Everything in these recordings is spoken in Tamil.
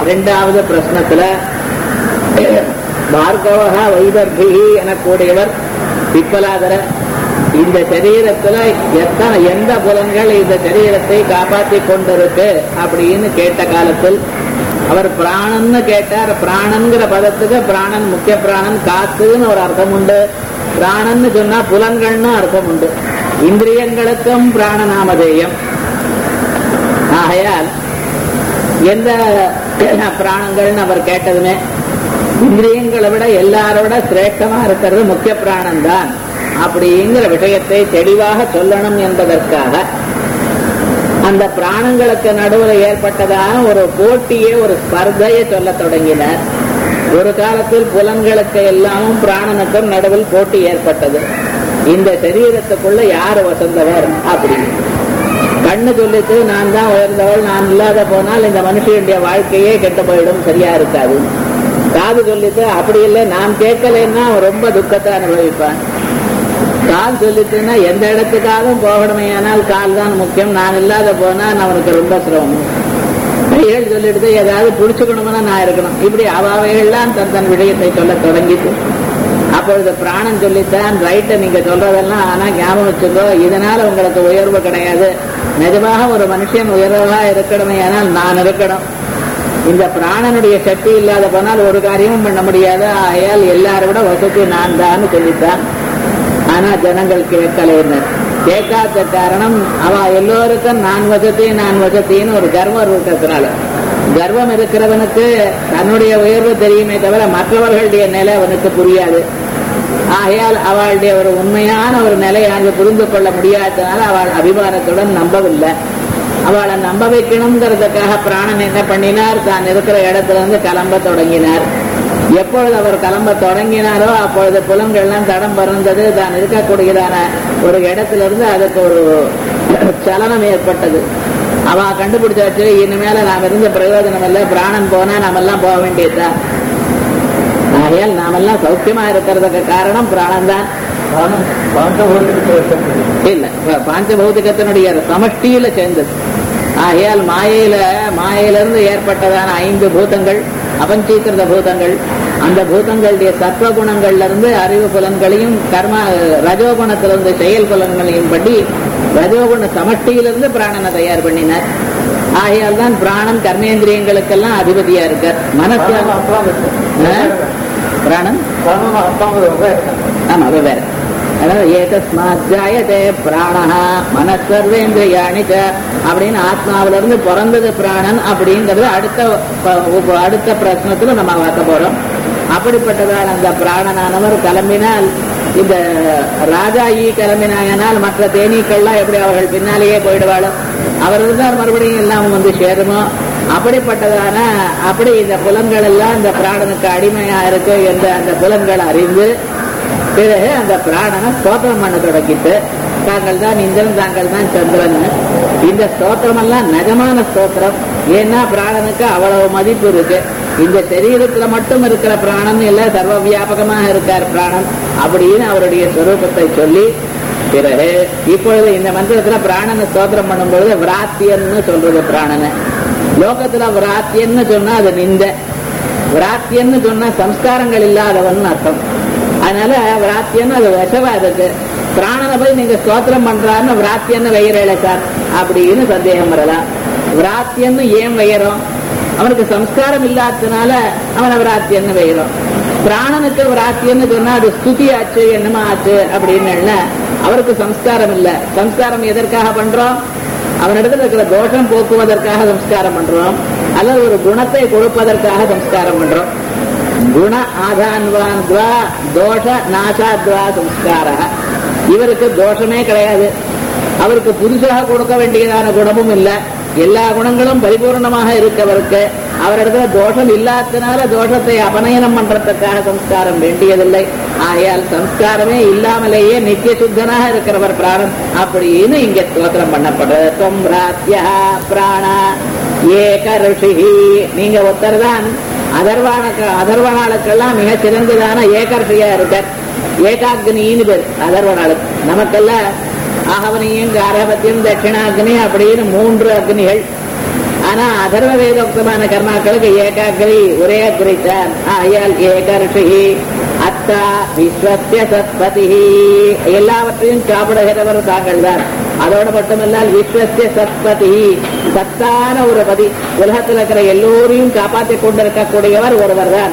இரண்டாவது பிரश्னத்துல பார்கவா வைதர்பிகி எனக்கூடியவர் பிப்பலாதர இந்த சரீரத்துல எத்தனை எந்த புலன்கள் இந்த சரீரத்தை காப்பாற்றி கொண்டிருக்கு அப்படின்னு கேட்ட காலத்தில் அவர் பிராணன்னு கேட்டார் பிராணன்கிற பதத்துக்கு பிராணன் முக்கிய பிராணன் காத்துன்னு ஒரு அர்த்தம் உண்டு பிராணன்னு சொன்னா புலன்கள்னு அர்த்தம் உண்டு இந்திரியங்களுக்கும் பிராணநாமதேயம் ஆகையால் எந்த பிராணங்கள்னு அவர் கேட்டதுமே இந்திரியங்களை விட எல்லாரோட சிரேஷ்டமா இருக்கிறது முக்கிய பிராணம் தான் அப்படிங்கிற விஷயத்தை தெளிவாக சொல்லணும் என்பதற்காக அந்த பிராணங்களுக்கு நடுவில் ஏற்பட்டதான ஒரு போட்டியே ஒரு ஸ்பர்தையை சொல்ல தொடங்கினார் ஒரு காலத்தில் புலன்களுக்கு எல்லாமும் பிராணனுக்கும் நடுவில் போட்டி ஏற்பட்டது இந்த சரீரத்துக்குள்ள யார் வசந்தவர் அப்படின்னு கண்ணு சொல்லிட்டு நான் தான் உயர்ந்தவள் நான் இல்லாத போனால் இந்த மனுஷனுடைய வாழ்க்கையே கெட்டு போயிடும் சரியா இருக்காது காது சொல்லிட்டு அப்படி இல்லை நான் கேட்கலன்னா அவன் ரொம்ப துக்கத்தை அனுபவிப்பான் கால் சொல்லிட்டுன்னா எந்த இடத்துக்காகவும் போகணுமே ஆனால் கால் தான் முக்கியம் நான் இல்லாத போனால் அவனுக்கு ரொம்ப சிரமம் கைகள் சொல்லிட்டு ஏதாவது புடிச்சுக்கணும்னா நான் இருக்கணும் இப்படி அவாவைகள்லாம் தன் தன் விடயத்தை சொல்ல தொடங்கிட்டு அப்பொழுது பிராணன் சொல்லித்தான் ரைட்டை நீங்க சொல்றதெல்லாம் ஆனா ஞாபகம் வச்சுக்கோ இதனால உங்களுக்கு உயர்வு கிடையாது நிஜமாக ஒரு மனுஷன் உயர்வா இருக்கணுமே ஆனால் நான் இருக்கணும் இந்த பிராணனுடைய சக்தி இல்லாத போனால் ஒரு காரியமும் பண்ண முடியாது ஆயால் எல்லாரை விட வசதி நான் தான் சொல்லித்தான் ஆனா ஜனங்கள் கேட்கலைன்னர் கேட்காத காரணம் அவ எல்லோருக்கும் நான் வசதி நான் வசதின்னு ஒரு கர்வம் இருக்கிறதுனால கர்வம் இருக்கிறவனுக்கு தன்னுடைய உயர்வு தெரியுமே தவிர மற்றவர்களுடைய நிலை அவனுக்கு புரியாது ஆகையால் அவளுடைய ஒரு உண்மையான ஒரு நிலையை புரிந்து கொள்ள முடியாததுனால அவள் அபிமானத்துடன் நம்பவில்லை அவளை நம்ப வைக்கணுங்கிறதுக்காக பிராணன் என்ன பண்ணினார் தான் இருக்கிற இடத்துல இருந்து கிளம்ப தொடங்கினார் எப்பொழுது அவர் கிளம்ப தொடங்கினாரோ அப்பொழுது புலன்கள்லாம் தடம் பறந்தது தான் இருக்கக்கூடியதான ஒரு இடத்துல இருந்து அதுக்கு ஒரு சலனம் ஏற்பட்டது அவ கண்டுபிடிச்சாச்சு இனிமேல நாம் இருந்த பிரயோஜனம் இல்லை பிராணன் போனா நாமெல்லாம் போக வேண்டியதுதான் ஆகையால் நாமெல்லாம் சௌக்கியமா இருக்கிறதுக்கு காரணம் பிராணம் தான் இல்ல பாஞ்சபௌதிகத்தினுடைய சமஷ்டியில சேர்ந்தது ஆகையால் மாயையில மாயையிலிருந்து ஏற்பட்டதான ஐந்து பூதங்கள் அபஞ்சீகிருத பூதங்கள் அந்த பூதங்களுடைய சத்வ குணங்கள்ல இருந்து அறிவு புலன்களையும் கர்ம ரஜோகுணத்திலிருந்து செயல் புலன்களையும் படி ரஜோகுண சமஷ்டியிலிருந்து பிராணனை தயார் பண்ணினார் ஆகையால் தான் பிராணன் கர்மேந்திரியங்களுக்கெல்லாம் அதிபதியா இருக்கார் மனசு பிராணன் ஆமா அது வேற அதாவது ஏதஸ்மாத் ஜாயதே பிராணஹா மனசர்வேந்திரியாணி அப்படின்னு ஆத்மாவில இருந்து பிறந்தது பிராணன் அப்படிங்கிறது அடுத்த அடுத்த பிரச்சனத்துல நம்ம பார்க்க போறோம் அப்படிப்பட்டதால் அந்த பிராணனானவர் கிளம்பினால் இந்த ராஜா ஈ கிளம்பினாயனால் மற்ற தேனீக்கள்லாம் எப்படி அவர்கள் பின்னாலேயே போயிடுவாளோ அவர் இருந்தால் மறுபடியும் எல்லாம் வந்து சேருமோ அப்படிப்பட்டதான அப்படி இந்த புலன்கள் எல்லாம் இந்த பிராணனுக்கு அடிமையா இருக்கு என்ற அந்த புலன்கள் அறிந்து பிறகு அந்த பிராணனை ஸ்தோத்திரம் பண்ண தொடங்கிட்டு தாங்கள் தான் இந்திரன் தாங்கள் தான் சந்திரன் இந்த ஸ்தோத்திரம் எல்லாம் நிஜமான ஸ்தோத்திரம் ஏன்னா பிராணனுக்கு அவ்வளவு மதிப்பு இருக்கு இந்த சரீரத்துல மட்டும் இருக்கிற பிராணன் இல்ல சர்வ வியாபகமாக இருக்கார் பிராணன் அப்படின்னு அவருடைய ஸ்வரூபத்தை சொல்லி பிறகு இப்பொழுது இந்த மந்திரத்துல பிராணனை ஸ்தோத்திரம் பண்ணும் பொழுது விராத்தியன்னு சொல்றது பிராணனை லோகத்துல விராத்தியன்னு சொன்னா அது நிந்த விராத்தியன்னு சொன்னா சம்ஸ்காரங்கள் இல்லாதவன் அர்த்தம் அதனால விராத்தியன்னு அது விஷவா இருக்கு பிராணனை போய் நீங்க ஸ்தோத்திரம் பண்றாருன்னு விராத்தியன்னு வைகிறேல சார் அப்படின்னு சந்தேகம் வரலாம் விராத்தியன்னு ஏன் வைகிறோம் அவனுக்கு சம்ஸ்காரம் இல்லாததுனால அவனை விராத்தியன்னு வைகிறோம் பிராணனுக்கு விராத்தியன்னு சொன்னா அது ஸ்துதி ஆச்சு என்னமா ஆச்சு அப்படின்னு அவருக்கு சம்ஸ்காரம் இல்ல சம்ஸ்காரம் எதற்காக பண்றோம் அவனிடத்தில் இருக்கிற தோஷம் போக்குவதற்காக சம்ஸ்காரம் பண்றோம் அல்லது ஒரு குணத்தை கொடுப்பதற்காக சம்ஸ்காரம் பண்றோம் குண ஆதான்வான் துவா தோஷ நாசாத்வா சம்ஸ்கார இவருக்கு தோஷமே கிடையாது அவருக்கு புதுசாக கொடுக்க வேண்டியதான குணமும் இல்லை எல்லா குணங்களும் பரிபூர்ணமாக இருக்கவருக்கு அவரிடத்துல தோஷம் இல்லாததுனால தோஷத்தை அபநயனம் பண்றதுக்காக சம்ஸ்காரம் வேண்டியதில்லை ஆகையால் சம்ஸ்காரமே இல்லாமலேயே நித்திய சுத்தனாக இருக்கிறவர் பிராணம் அப்படின்னு இங்க ஸ்தோத்திரம் பண்ணப்படுறது தொம் ராத்யா பிராணா ஏக ரிஷி நீங்க ஒருத்தர் தான் அதர்வானுக்கு அதர்வனாளுக்கெல்லாம் மிக சிறந்ததான ஏகர்ஷியா இருக்கார் ஏகாக்னின்னு பேர் அதர்வனாளுக்கு நமக்கெல்லாம் ஆகவனியும் காரபத்தியம் தட்சிணாக்னி அப்படின்னு மூன்று அக்னிகள் ஆனா அதர்வ வேதோக்தமான கர்மாக்களுக்கு ஏகாகிரி ஒரே குறித்தான் ஆயால் ஏகர்ஷி அத்தா விஸ்வத்திய சத்பதி எல்லாவற்றையும் சாப்பிடுகிறவர் தாங்கள் தான் அதோட மட்டுமல்லால் விஸ்வசிய சத்பதி சத்தான ஒரு பதி உலகத்தில் இருக்கிற எல்லோரையும் காப்பாற்றிக் கொண்டிருக்கக்கூடியவர் ஒருவர் தான்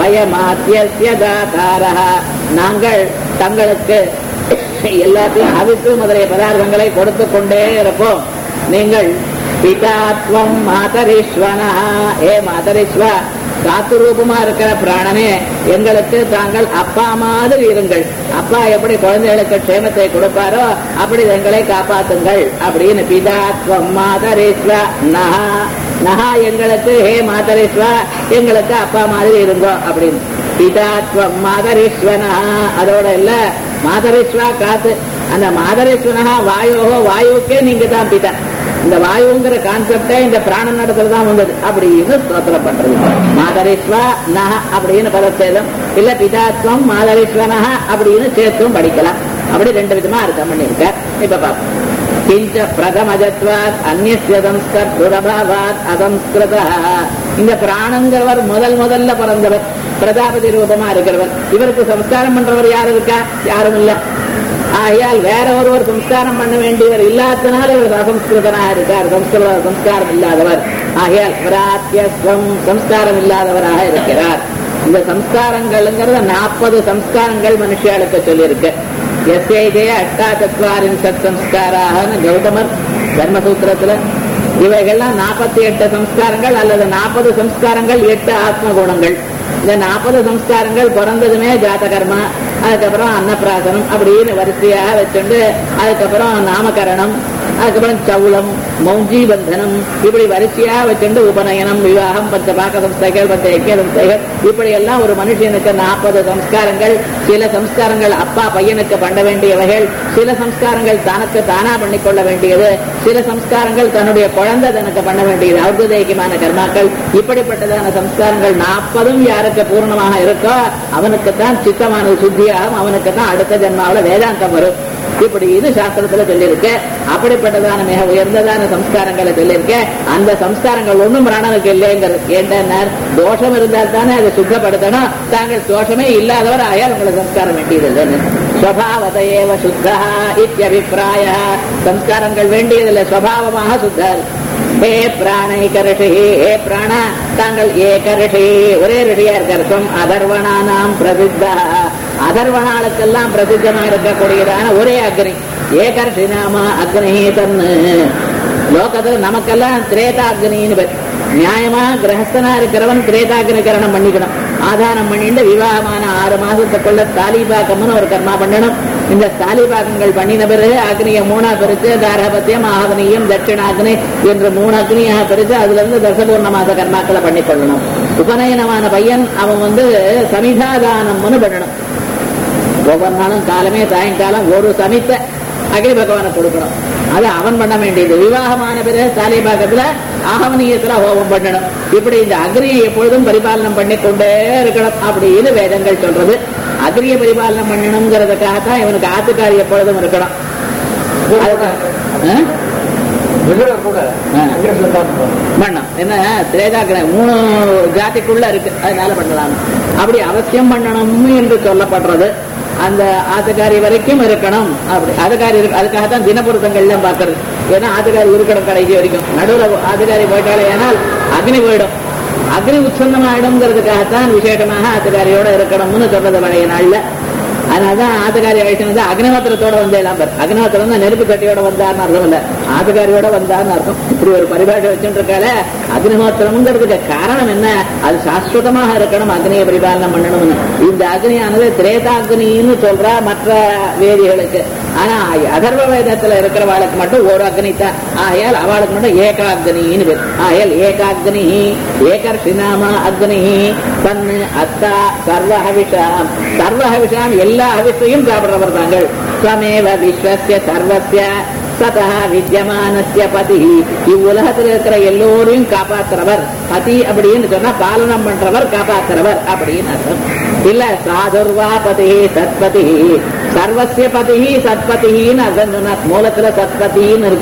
வயமாத்திய தாரா நாங்கள் தங்களுக்கு எல்லாத்தையும் அவித்து முதலிய பதார்த்தங்களை கொடுத்து கொண்டே இருப்போம் நீங்கள் பிதாத்வம் மாதரீஸ்வனா ஏ மாதரீஸ்வா காத்து ரூபமா இருக்கிற பிராணனே எங்களுக்கு தாங்கள் அப்பா மாதிரி இருங்கள் அப்பா எப்படி குழந்தைகளுக்கு க்ஷேமத்தை கொடுப்பாரோ அப்படி எங்களை காப்பாத்துங்கள் அப்படின்னு பிதாத்வம் மாதரீஸ்வா நகா நகா எங்களுக்கு ஹே மாதரீஸ்வா எங்களுக்கு அப்பா மாதிரி இருங்கோ அப்படின்னு பிதாத்வம் மாதரீஸ்வனா அதோட இல்ல மாதரீஸ்வா காத்து அந்த மாதரீஸ்வனா வாயோகோ வாயுக்கே நீங்க தான் பிதா இந்த வாயுங்கிற கான்செப்டே இந்த பிராண நடத்துல தான் வந்தது அப்படின்னு ஸ்தோத்திரம் பண்றது மாதரீஸ்வா நக அப்படின்னு பதத்தேதம் இல்ல பிதாத்வம் மாதரீஸ்வனஹ அப்படின்னு சேர்த்தும் படிக்கலாம் அப்படி ரெண்டு விதமா அர்த்தம் பண்ணிருக்க இப்ப பாப்போம் கிஞ்ச பிரதமஜத்வாத் அந்நிய சம்ஸ்கர்துரபாவாத் அசம்ஸ்கிருத இந்த பிராணங்கிறவர் முதல் முதல்ல பிறந்தவர் பிரஜாபதி ரூபமா இருக்கிறவர் இவருக்கு சம்ஸ்காரம் பண்றவர் யாரு இருக்கா யாரும் இல்ல ஆகையால் வேற ஒருவர் சம்ஸ்காரம் பண்ண வேண்டியவர் இல்லாதனால இவர் அசம்ஸ்கிருதனாக இருக்கார் சம்ஸ்கிருத சம்ஸ்காரம் இல்லாதவர் ஆகையால் பிராத்தியஸ்வம் சம்ஸ்காரம் இல்லாதவராக இருக்கிறார் இந்த சம்ஸ்காரங்கள்ங்கிறத நாற்பது சம்ஸ்காரங்கள் மனுஷாளுக்கு சொல்லியிருக்கு எஸ்ஐதே அட்டா சத்வாரின் சத் சம்ஸ்காராகனு கௌதமர் தர்மசூத்திரத்துல இவைகள்லாம் நாற்பத்தி எட்டு சம்ஸ்காரங்கள் அல்லது நாற்பது சம்ஸ்காரங்கள் எட்டு ஆத்ம குணங்கள் இந்த நாற்பது சம்ஸ்காரங்கள் பிறந்ததுமே ஜாத கர்மா அதுக்கப்புறம் அன்னப்பிராசனம் அப்படின்னு வரிசையாக வச்சுண்டு அதுக்கப்புறம் நாமகரணம் அதுக்கப்புறம் சவுளம் மௌஞ்சி பந்தனம் இப்படி வரிசையா வச்சுண்டு உபநயனம் விவாகம் பஞ்ச பாக்க சம்ஸ்தைகள் பஞ்ச ஐக்கிய சம்ஸ்தைகள் இப்படி எல்லாம் ஒரு மனுஷனுக்கு நாற்பது சம்ஸ்காரங்கள் சில சம்ஸ்காரங்கள் அப்பா பையனுக்கு பண்ண வேண்டியவைகள் சில சம்ஸ்காரங்கள் தனக்கு தானா பண்ணிக்கொள்ள வேண்டியது சில சம்ஸ்காரங்கள் தன்னுடைய குழந்தை தனக்கு பண்ண வேண்டியது ஔர்தேகியமான கர்மாக்கள் இப்படிப்பட்டதான சம்ஸ்காரங்கள் நாற்பதும் யாருக்கு பூர்ணமாக இருக்கோ அவனுக்கு தான் சித்தமானது சுத்தியாகும் அவனுக்கு தான் அடுத்த ஜென்மாவில் வேதாந்தம் வரும் இப்படி இது சாஸ்திரத்துல சொல்லியிருக்கு அப்படிப்பட்டதான மிக உயர்ந்ததான சம்ஸ்காரங்களை சொல்லியிருக்க அந்த சம்ஸ்காரங்கள் ஒண்ணும் பிராணனுக்கு இல்லைங்கிறது ஏன்னா தோஷம் இருந்தால் தானே அதை சுத்தப்படுத்தணும் தாங்கள் தோஷமே இல்லாதவர் ஆயால் உங்களுக்கு சம்ஸ்காரம் வேண்டியதில்லைன்னு ஸ்வபாவதையேவ சுத்தா இத்தியபிப்பிராய சம்ஸ்காரங்கள் வேண்டியதில்லை ஸ்வபாவமாக சுத்தர் ஹே பிராணைக ரிஷி ஹே பிராண தாங்கள் ஏக ரிஷி ஒரே ரிஷியா இருக்கிறதும் அதர்வணானாம் பிரசித்தா அதர்வணாளுக்கெல்லாம் பிரசித்தமா இருக்கக்கூடியதான ஒரே அக்னி ஏகர்ஷி நாம அக்னி தன்னு லோகத்துல நமக்கெல்லாம் திரேதாக்னின்னு பேர் நியாயமா கிரகஸ்தனா இருக்கிறவன் திரேதாக்னி கரணம் பண்ணிக்கணும் ஆதாரம் பண்ணிட்டு விவாகமான ஆறு மாசத்துக்குள்ள தாலிபாக்கம்னு ஒரு கர்மா பண்ணணும் இந்த தாலிபாக்கங்கள் பண்ணின பிறகு அக்னியை மூணா பிரிச்சு தாரபத்தியம் ஆவனியம் தட்சிணாக்னி என்று மூணு அக்னியாக பிரிச்சு அதுல இருந்து தசபூர்ண மாச கர்மாக்களை பண்ணிக்கொள்ளணும் உபநயனமான பையன் அவன் வந்து சமிதாதானம்னு பண்ணணும் ஒவ்வொரு நாளும் காலமே சாயங்காலம் ஒரு சமித்த அக்னி பகவானை கொடுக்கணும் அது அவன் பண்ண வேண்டியது விவாகமான பிறகு சாலிபாகத்துல ஆகவனியத்துல ஹோமம் பண்ணணும் இப்படி இந்த அக்னியை எப்பொழுதும் பரிபாலனம் பண்ணி கொண்டே இருக்கணும் அப்படின்னு வேதங்கள் சொல்றது அக்னியை பரிபாலனம் பண்ணணுங்கிறதுக்காகத்தான் இவனுக்கு ஆத்துக்காரி எப்பொழுதும் இருக்கணும் அதுக்கு- ஆ? கூட ஆ. பண்ணணும் என்ன திரேதாக்கிற மூணு ஜாதிக்குள்ள இருக்கு அதனால பண்ணலாம் அப்படி அவசியம் பண்ணணும் என்று சொல்லப்படுறது அந்த ஆத்துக்காரி வரைக்கும் இருக்கணும் அப்படி ஆத்துக்காரி இருக்கு அதுக்காக தான் தினப்பொருத்தங்கள்லாம் பார்க்கறது ஏன்னா ஆத்துக்காரி இருக்கணும் கடைசி வரைக்கும் நடுவில் ஆத்துக்காரி போயிட்டாலே ஏனால் அக்னி போயிடும் அக்னி உச்சந்தமாயிடும்ங்கிறதுக்காகத்தான் விசேஷமாக ஆத்துக்காரியோட இருக்கணும்னு சொல்றது பழைய நாள்ல அதனாலதான் ஆத்துக்காரி அழைச்சு வந்து அக்னிஹோத்திரத்தோட வந்து எல்லாம் பாரு அக்னிஹோத்திரம் தான் நெருப்பு கட்டியோட வந்தார்னு அர்த்தம் இல்ல ஆத்துக்காரியோட வந்தார்னு அர்த்தம் இப்படி ஒரு பரிபாஷை வச்சுட்டு இருக்கால அக்னிஹோத்திரம்ங்கிறதுக்கு காரணம் என்ன அது சாஸ்வதமாக இருக்கணும் அக்னியை பரிபாலனம் பண்ணணும்னு இந்த அக்னியானது திரேதாக்னின்னு சொல்றா மற்ற வேதிகளுக்கு ஆனா அதர்வ வேதத்துல இருக்கிறவாளுக்கு மட்டும் ஒரு அக்னி தான் ஆகையால் அவளுக்கு மட்டும் ஏகாக்னின்னு பேர் ஆகையால் ஏகாக்னி ஏகர்ஷினாம அக்னி தன்னு அத்தா சர்வ ஹவிஷாம் சர்வ ஹவிஷாம் எல்லா ஹவிஷையும் சாப்பிடுறவர் தாங்கள் ஸ்வமேவ விஸ்வசிய சர்வசிய சதா வித்யமானஸ்ய பதி இவ்வுலகத்தில் இருக்கிற எல்லோரையும் காப்பாத்துறவர் பதி அப்படின்னு சொன்னா பாலனம் பண்றவர் காப்பாத்துறவர் அப்படின்னு அர்த்தம் இல்ல சாதுர்வா பதி சத்பதி சர்வசிய பதி சத்பதின்னு அர்த்தம் சொன்னார் மூலத்துல சத்பதின்னு இருக்கு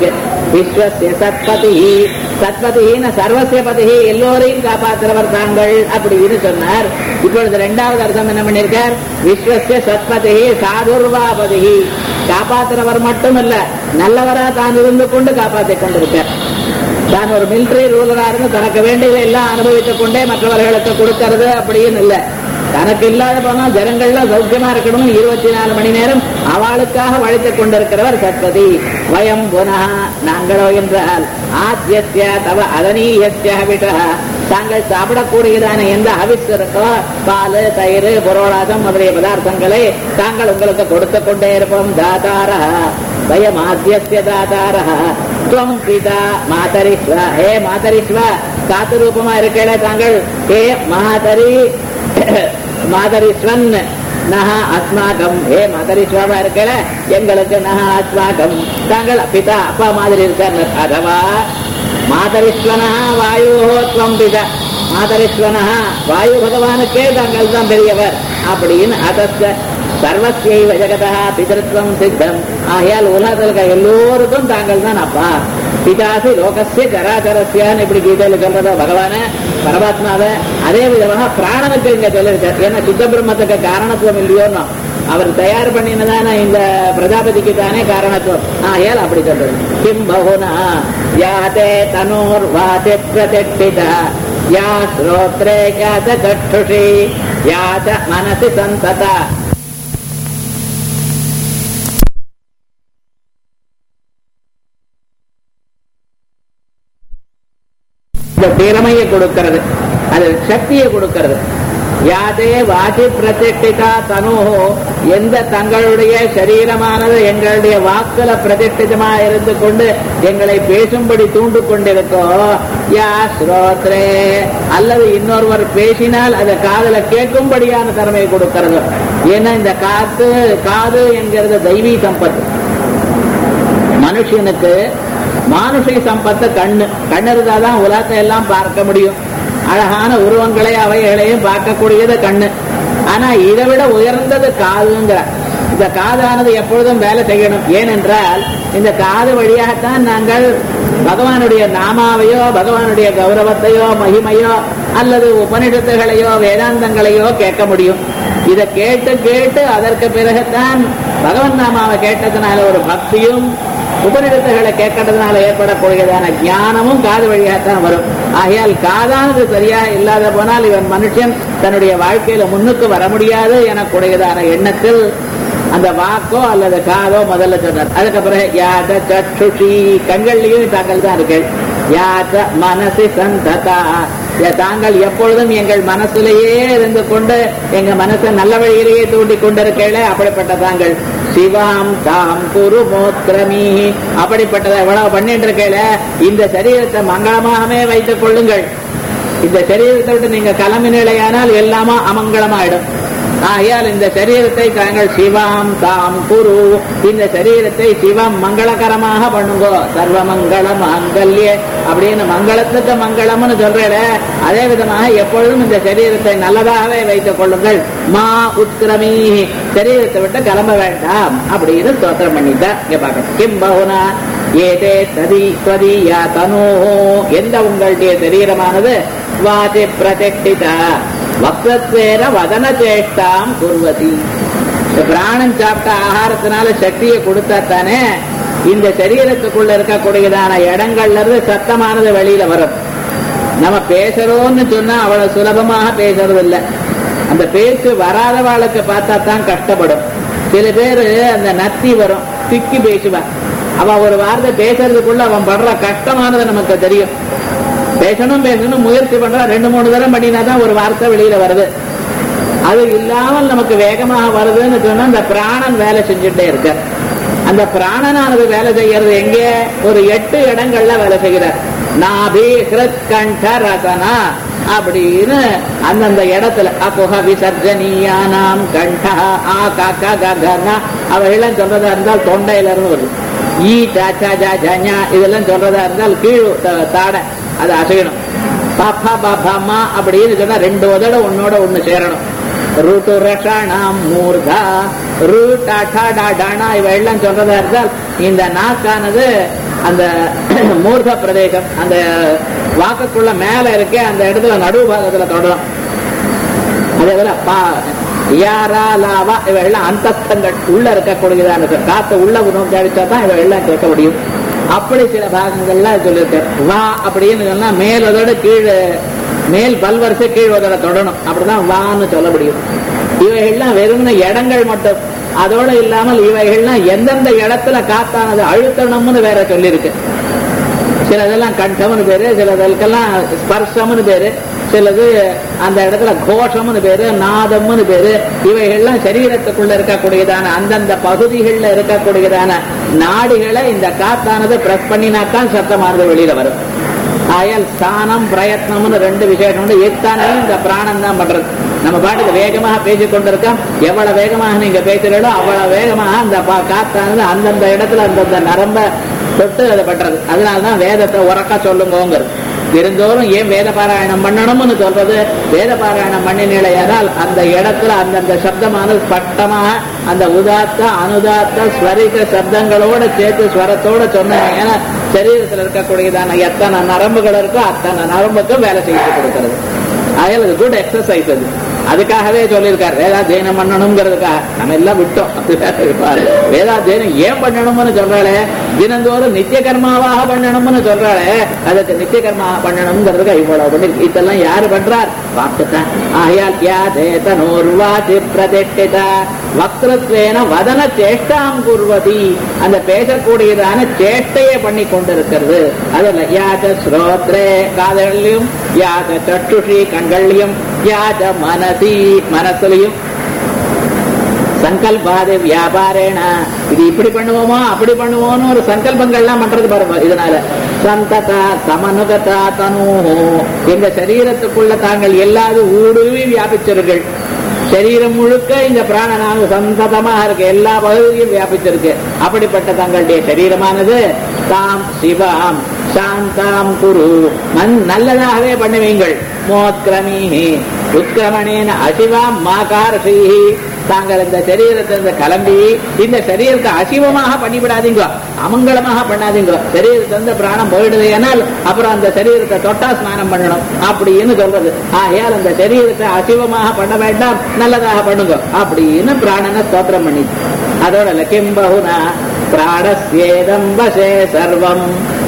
விஸ்வசிய சத்பதி சத்பதின சர்வசிய பதி எல்லோரையும் காப்பாற்றுறவர் தாங்கள் அப்படின்னு சொன்னார் இப்பொழுது இரண்டாவது அர்த்தம் என்ன பண்ணிருக்கார் விஸ்வசிய சத்பதி சாதுர்வாபதி காப்பாற்றுறவர் மட்டுமல்ல நல்லவரா தான் இருந்து கொண்டு காப்பாற்றிக் கொண்டிருக்கார் தான் ஒரு மிலிட்டரி ரூலரா இருந்து தனக்கு வேண்டியதை எல்லாம் அனுபவித்துக் கொண்டே மற்றவர்களுக்கு கொடுக்கறது அப்படின்னு இல்ல தனக்கு இல்லாத போனா ஜனங்கள்லாம் சௌக்கியமா இருக்கணும் இருபத்தி நாலு மணி நேரம் அவளுக்காக வழித்துக் கொண்டிருக்கிறவர் சத்பதி வயம் புனः நாங்களோ என்றால் ஆத்தியத்திய தவ அதனீயத்திய விட்டா தாங்கள் சாப்பிடக்கூடியதான எந்த அவிஸ் இருக்கோ பால் தயிர் புரோடாசம் முதலிய பதார்த்தங்களை தாங்கள் உங்களுக்கு கொடுத்து கொண்டே இருப்போம் தாதார வயம் ஆத்தியத்திய தாதார துவம் பிதா மாதரிஸ்வ ஹே மாதரிஸ்வ காத்து ரூபமா இருக்கல தாங்கள் ஹே மாதரி மாதரிஸ்வன் நஹ அஸ்மாகம் ஹே மாதரிஸ்வாவா இருக்கல எங்களுக்கு நஹ அஸ்மாகம் தாங்கள் பிதா அப்பா மாதிரி இருக்கார் அதவா மாதரிஸ்வனா வாயு துவம் பிதா மாதரிஸ்வனா வாயு பகவானுக்கே தாங்கள் தான் பெரியவர் அப்படின்னு அதஸ்த சர்வசியைவ ஜெகதா பிதத்துவம் சித்தம் ஆகையால் உலகத்தில் இருக்க எல்லோருக்கும் தாங்கள் தான் அப்பா பிதாசி லோகசிய ஜராச்சரஸ்யான்னு இப்படி கீதையில சொல்றதோ பகவான பரமாத்மாவ அதே விதமாக பிராணனுக்கு இங்க சொல்லிருக்கார் ஏன்னா சுத்த பிரம்மத்துக்கு காரணத்துவம் இல்லையோன்னு அவர் தயார் பண்ணினதான இந்த பிரஜாபதிக்கு தானே காரணத்துவம் ஆகையால் அப்படி சொல்றது கிம் பகுனா யாதே தனோர் வாதே பிரதிஷ்டிதா யா ஸ்ரோத்ரே யாத சற்றுஷி யாத மனசி சந்ததா இந்த திறமையை கொடுக்கிறது அது சக்தியை கொடுக்கிறது யாதே வாசி பிரதிஷ்டிதா தனுஹோ எந்த தங்களுடைய சரீரமானது எங்களுடைய வாக்குல பிரதிஷ்டிதமா இருந்து கொண்டு எங்களை பேசும்படி தூண்டு கொண்டிருக்கோ யா ஸ்ரோத்ரே அல்லது இன்னொருவர் பேசினால் அதை காதுல கேட்கும்படியான திறமையை கொடுக்கிறது ஏன்னா இந்த காத்து காது என்கிறது தெய்வீ சம்பத்து மனுஷனுக்கு மானுஷ சம்பத்து கண்ணு கண்ணு இருந்தாதான் உலகத்தை எல்லாம் பார்க்க முடியும் அழகான உருவங்களை அவைகளையும் பார்க்கக்கூடியது கண்ணு ஆனா இதை விட உயர்ந்தது காதுங்கிற இந்த காதானது எப்பொழுதும் வேலை செய்யணும் ஏனென்றால் இந்த காது வழியாகத்தான் நாங்கள் பகவானுடைய நாமாவையோ பகவானுடைய கௌரவத்தையோ மகிமையோ அல்லது உபனிஷத்துகளையோ வேதாந்தங்களையோ கேட்க முடியும் இதை கேட்டு கேட்டு அதற்கு பிறகுதான் பகவன் நாமாவை கேட்டதுனால ஒரு பக்தியும் உபநிடத்துகளை கேட்கறதுனால ஏற்படக்கூடியதான ஞானமும் காது வழியாகத்தான் வரும் ஆகையால் காதானது சரியா இல்லாத போனால் இவன் மனுஷன் தன்னுடைய வாழ்க்கையில முன்னுக்கு வர முடியாது எனக்கூடியதான எண்ணத்தில் அந்த வாக்கோ அல்லது காதோ முதல்ல சொன்னார் அதுக்கப்புறம் யாத சற்றுஷி கண்கள்லயும் தாங்கள் தான் இருக்கு யாத மனசு சந்ததா தாங்கள் எப்பொழுதும் எங்கள் மனசிலேயே இருந்து கொண்டு எங்க மனசை நல்ல வழியிலேயே தூண்டி கொண்டிருக்கல அப்படிப்பட்ட தாங்கள் சிவாம் தாம் குரு மோத்திரமீ அப்படிப்பட்டதை எவ்வளவு பண்ணிட்டு இருக்கல இந்த சரீரத்தை மங்களமாகவே வைத்துக் கொள்ளுங்கள் இந்த சரீரத்தை விட்டு நீங்க கிளம்பினால் எல்லாமா அமங்கலமாயிடும் ஆகையால் இந்த சரீரத்தை தாங்கள் சிவாம் தாம் குரு இந்த சரீரத்தை சிவம் மங்களகரமாக பண்ணுங்கோ சர்வ மங்கள மாங்கல்ய அப்படின்னு மங்களத்துக்கு மங்களம்னு சொல்றேன் அதே விதமாக எப்பொழுதும் இந்த சரீரத்தை நல்லதாகவே வைத்துக் கொள்ளுங்கள் மா உத்கிரமீ சரீரத்தை விட்டு கிளம்ப வேண்டாம் அப்படின்னு ஸ்தோத்திரம் பண்ணிட்டா இங்க பார்க்கணும் கிம் பகுனா ஏதே ததி ஸ்வதீயா தனோ எந்த உங்களுடைய சரீரமானது வாதி பிரதிஷ்டிதா வக்ரத்வேன வதன சேஷ்டாம் குர்வதி இந்த பிராணம் சாப்பிட்ட ஆகாரத்தினால சக்தியை கொடுத்தா தானே இந்த சரீரத்துக்குள்ள இருக்கக்கூடியதான இடங்கள்ல இருந்து சத்தமானது வெளியில வரும் நம்ம பேசுறோம்னு சொன்னா அவ்வளவு சுலபமாக பேசுறது இல்லை அந்த பேச்சு வராதவாளுக்கு பார்த்தா தான் கஷ்டப்படும் சில பேரு அந்த நத்தி வரும் திக்கி பேசுவான் அவன் ஒரு வார்த்தை பேசுறதுக்குள்ள அவன் படுற கஷ்டமானது நமக்கு தெரியும் பேசணும் பேசணும் முயற்சி பண்றா ரெண்டு மூணு தரம் பண்ணினா தான் ஒரு வார்த்தை வெளியில வருது அது இல்லாமல் நமக்கு வேகமாக வருதுன்னு சொன்னா அந்த பிராணன் வேலை செஞ்சுட்டே இருக்க அந்த பிராணனானது வேலை செய்யறது எங்கே ஒரு எட்டு இடங்கள்ல வேலை செய்கிறார் நாபி ஹிருத் கண்ட ரசனா அப்படின்னு அந்தந்த இடத்துல அப்புக விசர்ஜனியானாம் கண்டா ஆ காக்கா ககனா அவையெல்லாம் சொல்றதா இருந்தால் தொண்டையில இருந்து வருது ஈ சாச்சா ஜா ஜா இதெல்லாம் சொல்றதா இருந்தால் கீழ் தாடை அது அசையணும் பாப்பா பாப்பாமா அப்படின்னு சொன்னா ரெண்டு உதட ஒன்னோட ஒண்ணு சேரணும் ருட்டு ரஷணம் மூர்தா ரு டா டானா இவ எல்லாம் சொல்றதா இருந்தால் இந்த நாக்கானது அந்த மூர்த பிரதேசம் அந்த வாக்குக்குள்ள மேல இருக்கே அந்த இடத்துல நடுவு பாகத்துல தொடரும் அதே போல பா யாரா லாவா இவ எல்லாம் அந்தஸ்தங்கள் உள்ள இருக்கக்கூடியதான காத்து உள்ள உணவு தேவைச்சா தான் இவ எல்லாம் கேட்க முடியும் அப்படி சில பாகங்கள்லாம் சொல்லியிருக்காரு வா அப்படின்னு சொன்னா மேல் அதோட கீழே மேல் பல்வரிசை கீழ் அதோட தொடணும் அப்படிதான் வான்னு சொல்ல முடியும் இவைகள்லாம் வெறுமன இடங்கள் மட்டும் அதோட இல்லாமல் இவைகள்லாம் எந்தெந்த இடத்துல காத்தானது அழுத்தணும்னு வேற சொல்லியிருக்கு சிலதெல்லாம் கண்டம்னு பேரு சிலதுக்கெல்லாம் ஸ்பர்ஷம்னு பேரு சிலது அந்த இடத்துல கோஷம்னு பேரு நாதம்னு பேரு இவைகள்லாம் சரீரத்துக்குள்ள இருக்கக்கூடியதான அந்தந்த பகுதிகளில் இருக்கக்கூடியதான நாடிகளை இந்த காத்தானது பிரஸ் பண்ணினாத்தான் சத்தமானது வெளியில வரும் ஆயால் ஸ்தானம் பிரயத்னம்னு ரெண்டு விசேஷம் உண்டு எத்தானையும் இந்த பிராணம் தான் பண்றது நம்ம பாட்டுக்கு வேகமாக பேசிக் கொண்டிருக்கோம் எவ்வளவு வேகமாக நீங்க பேசுறீங்களோ அவ்வளவு வேகமாக அந்த பா- காத்தானது அந்தந்த இடத்துல அந்தந்த நரம்ப தொட்டு அதை பண்றது அதனாலதான் வேதத்தை உறக்க சொல்லுங்கிறது இருந்தோறும் ஏன் வேத பாராயணம் பண்ணணும்னு சொல்றது வேத பாராயணம் பண்ணினேனால் அந்த இடத்துல அந்தந்த சப்தமானது ஸ்பஷ்டமாக அந்த உதாத்த அனுதாத்த ஸ்வரிக சப்தங்களோட சேர்த்து ஸ்வரத்தோட சொன்னாங்க ஏன்னா சரீரத்தில் இருக்கக்கூடியதான எத்தனை நரம்புகள் இருக்கோ அத்தனை நரம்புக்கும் வேலை செய்து கொடுக்கிறது அதில் அது குட் எக்ஸசைஸ் அது அதுக்காகவே சொல்லியிருக்காரு வேதாத்தியனம் பண்ணணுங்கிறதுக்காக நம்ம எல்லாம் விட்டோம் அது வேற இருப்பாரு வேதாத்தியனம் ஏன் பண்ணணும்னு சொல்றாளே தினந்தோறும் நித்திய கர்மாவாக பண்ணணும்னு சொல்றாளே அதுக்கு நித்திய கர்மா பண்ணணுங்கிறதுக்கு இவ்வளவு பண்ணி இதெல்லாம் யாரு பண்றார் வாக்குத்தான் ஆயால் யா தேதனோர்வாதி பிரதிஷ்டித வக்ரத்வேன வதன சேஷ்டாம் குர்வதி அந்த பேசக்கூடியதான சேஷ்டையை பண்ணி கொண்டிருக்கிறது அதுல யாச்ச ஸ்ரோத்ரே காதலியும் யாச்ச சட்டுஷி கண்கள்லையும் யாச்ச மனசி மனசுலையும் சங்கல்பாதி வியாபாரேன இது இப்படி பண்ணுவோமோ அப்படி பண்ணுவோம்னு ஒரு சங்கல்பங்கள்லாம் பண்றது பாருங்க இதனால சந்ததா சமனுகதா தனு எங்க சரீரத்துக்குள்ள தாங்கள் எல்லாரும் ஊடுருவி வியாபிச்சிருங்கள் சரீரம் முழுக்க இந்த பிராணனாக சந்ததமாக இருக்கு எல்லா பகுதியும் வியாபிச்சிருக்கு அப்படிப்பட்ட தங்களுடைய சரீரமானது தாம் சிவாம் சாந்தாம் குரு மண் நல்லதாகவே பண்ணுவீங்கள் மோத்கிரமீஹி உத்கிரமணேன அசிவாம் மாகாரசீஹி தாங்கள் இந்த சரீரத்தை இந்த கிளம்பி இந்த சரீரத்தை அசிவமாக பண்ணிவிடாதீங்க அமங்கலமாக பண்ணாதீங்க சரீரத்தை வந்து பிராணம் போயிடுது ஏனால் அப்புறம் அந்த சரீரத்தை தொட்டா ஸ்நானம் பண்ணணும் அப்படின்னு சொல்றது ஆகையால் அந்த சரீரத்தை அசிவமாக பண்ண வேண்டாம் நல்லதாக பண்ணுங்க அப்படின்னு பிராணனை ஸ்தோத்திரம் பண்ணி அதோட லக்கிம் பகுனா பிராணஸ்யேதம் வசே சர்வம்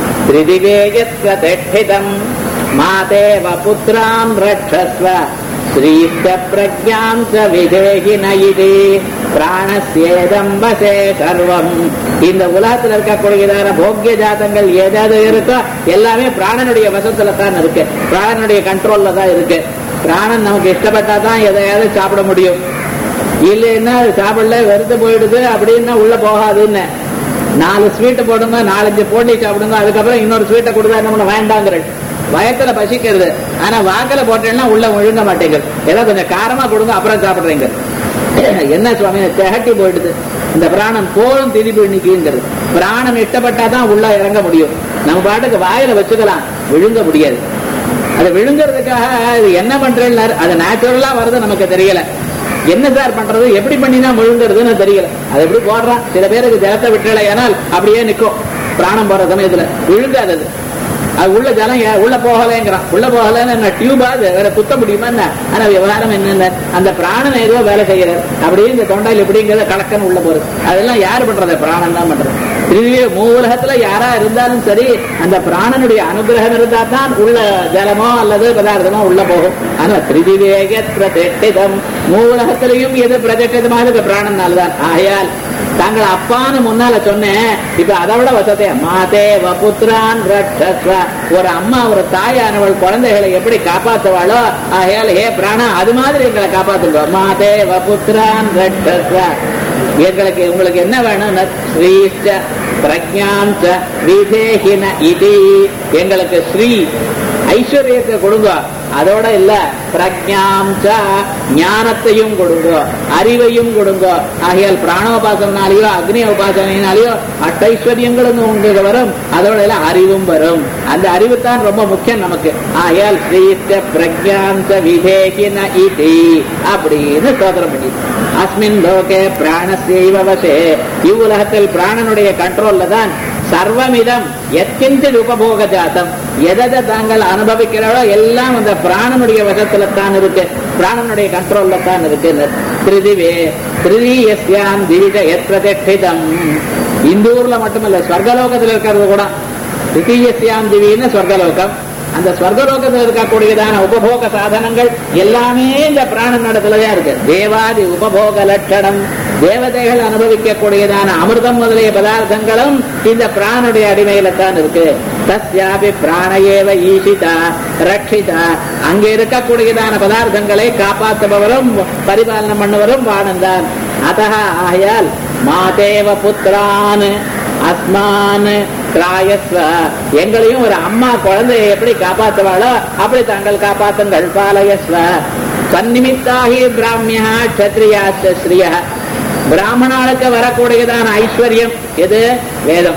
திரிதிவேயத்வதிஷ்டிதம் மாதேவ புத்திராம் ரட்சஸ்வ ஸ்ரீப்த பிரஜாம் ச விதேகி நயிதி பிராணஸ்யேதம் வசே சர்வம் இந்த உலகத்தில் இருக்கக்கூடியதான போக்கிய ஜாதங்கள் ஏதாவது இருக்கோ எல்லாமே பிராணனுடைய வசத்துல தான் இருக்கு பிராணனுடைய கண்ட்ரோல்ல தான் இருக்கு பிராணன் நமக்கு இஷ்டப்பட்டா தான் எதையாவது சாப்பிட முடியும் இல்லைன்னா அது சாப்பிடல வெறுத்து போயிடுது அப்படின்னா உள்ள போகாதுன்னு நாலு ஸ்வீட்டு போடுங்க நாலஞ்சு போட்டி சாப்பிடுங்க அதுக்கப்புறம் இன்னொரு ஸ்வீட்டை கொடுத்தா என்ன பண்ண வேண்டாங்கிறது வயத்துல பசிக்கிறது ஆனா வாக்கில போட்டேன்னா உள்ள ஒழுங்க மாட்டேங்குது ஏதோ கொஞ்சம் காரமா கொடுங்க அப்புறம் சாப்பிடுறீங்க என்ன சுவாமி திகட்டி போயிடுது இந்த பிராணம் போலும் திருப்பி நிற்குங்கிறது பிராணம் இஷ்டப்பட்டாதான் உள்ள இறங்க முடியும் நம்ம பாட்டுக்கு வாயில வச்சுக்கலாம் விழுங்க முடியாது அதை விழுங்குறதுக்காக இது என்ன பண்றேன்னு அது நேச்சுரலா வருது நமக்கு தெரியல என்ன சார் பண்றது எப்படி பண்ணினா விழுங்குறதுன்னு தெரியல அது எப்படி போடுறான் சில பேருக்கு ஜலத்தை விட்டுல ஏனால் அப்படியே நிக்கும் பிராணம் போற சமயத்துல விழுங்காது அது அது உள்ள ஜலம் ஏ- உள்ள போகலைங்கிறான் உள்ள போகலன்னு என்ன டியூபா அது வேற குத்த முடியுமா என்ன ஆனா விவகாரம் என்னென்ன அந்த பிராணன் ஏதோ வேலை செய்யறது அப்படியே இந்த தொண்டையில் எப்படிங்கிறத கலக்கன்னு உள்ள போறது அதெல்லாம் யாரு பண்றது பிராணன் தான் பண்றது இதுவே மூலகத்துல யாரா இருந்தாலும் சரி அந்த பிராணனுடைய அனுகிரகம் இருந்தா தான் உள்ள ஜலமோ அல்லது பதார்த்தமோ உள்ள போகும் ஆனா திரிதிவேக பிரதிஷ்டிதம் மூலகத்திலையும் எது பிரதிஷ்டிதமாக இருக்கு பிராணனால தான் ஆகையால் தாங்கள் அப்பான்னு முன்னால சொன்னேன் இப்ப அதை விட வசதே மாதே வபுத்ரான் ரட்சஸ்வ ஒரு அம்மா ஒரு தாயானவள் குழந்தைகளை எப்படி காப்பாத்துவாளோ ஆகையால் ஹே பிராணா அது மாதிரி எங்களை காப்பாத்துங்க மாதே வபுத்ரான் ரட்சஸ்வ எங்களுக்கு உங்களுக்கு என்ன வேணும் ஸ்ரீஷ்ட பிரஜாந்த விதேகின இது எங்களுக்கு ஸ்ரீ ஐஸ்வர்யத்தை கொடுங்க அதோட இல்ல பிரஜாம் ச ஞானத்தையும் கொடுங்கோ அறிவையும் கொடுங்கோ ஆகையால் பிராணோபாசனாலேயோ அக்னி உபாசனையினாலேயோ அட்டைஸ்வரியங்களும் உங்களுக்கு வரும் அதோட எல்லாம் அறிவும் வரும் அந்த அறிவு தான் ரொம்ப முக்கியம் நமக்கு ஆகையால் ஸ்ரீஸ்ட பிரஜாந்த விதேகின இதி அப்படின்னு சோதனம் பண்ணி அஸ்மின் லோகே பிராணசைவ வசே இவ்வுலகத்தில் பிராணனுடைய கண்ட்ரோல்ல தான் சர்வமிதம் எத்கிஞ்சித் உபபோக ஜாத்தம் எதை தாங்கள் அனுபவிக்கிறதோ எல்லாம் அந்த பிராணனுடைய வசத்துல தான் இருக்கு பிராணனுடைய கண்ட்ரோல்ல தான் இருக்கு திருதிவே திருதீயஸ்யாம் திவிஜ எத் பிரதிஷ்டிதம் இந்த ஊர்ல மட்டுமல்ல ஸ்வர்கலோகத்தில் இருக்கிறது கூட தித்தீயஸ்யாம் திவின்னு ஸ்வர்கலோகம் அந்த ஸ்வர்கலோகத்தில் இருக்கக்கூடியதான உபபோக சாதனங்கள் எல்லாமே இந்த பிராணன் நடத்துலதான் இருக்கு தேவாதி உபபோக லட்சணம் தேவதைகள் அனுபவிக்கக்கூடியதான அமிர்தம் முதலிய பதார்த்தங்களும் இந்த பிராணுடைய அடிமையில தான் இருக்கு தஸ்யாபி பிராணையேவ ஈஷிதா ரட்சிதா அங்க இருக்கக்கூடியதான பதார்த்தங்களை காப்பாற்றுபவரும் பரிபாலனம் பண்ணுவரும் வானந்தான் அத ஆகையால் மாதேவ புத்திரான் அஸ்மான் கிராயஸ்வ எங்களையும் ஒரு அம்மா குழந்தையை எப்படி காப்பாற்றுவாளோ அப்படி தாங்கள் காப்பாற்றுங்கள் பாலயஸ்வ தன்னிமித்தாகி பிராமியா கத்திரியாச்ச ஸ்ரீய பிராமணாளுக்கு வரக்கூடியதான ஐஸ்வர்யம் எது வேதம்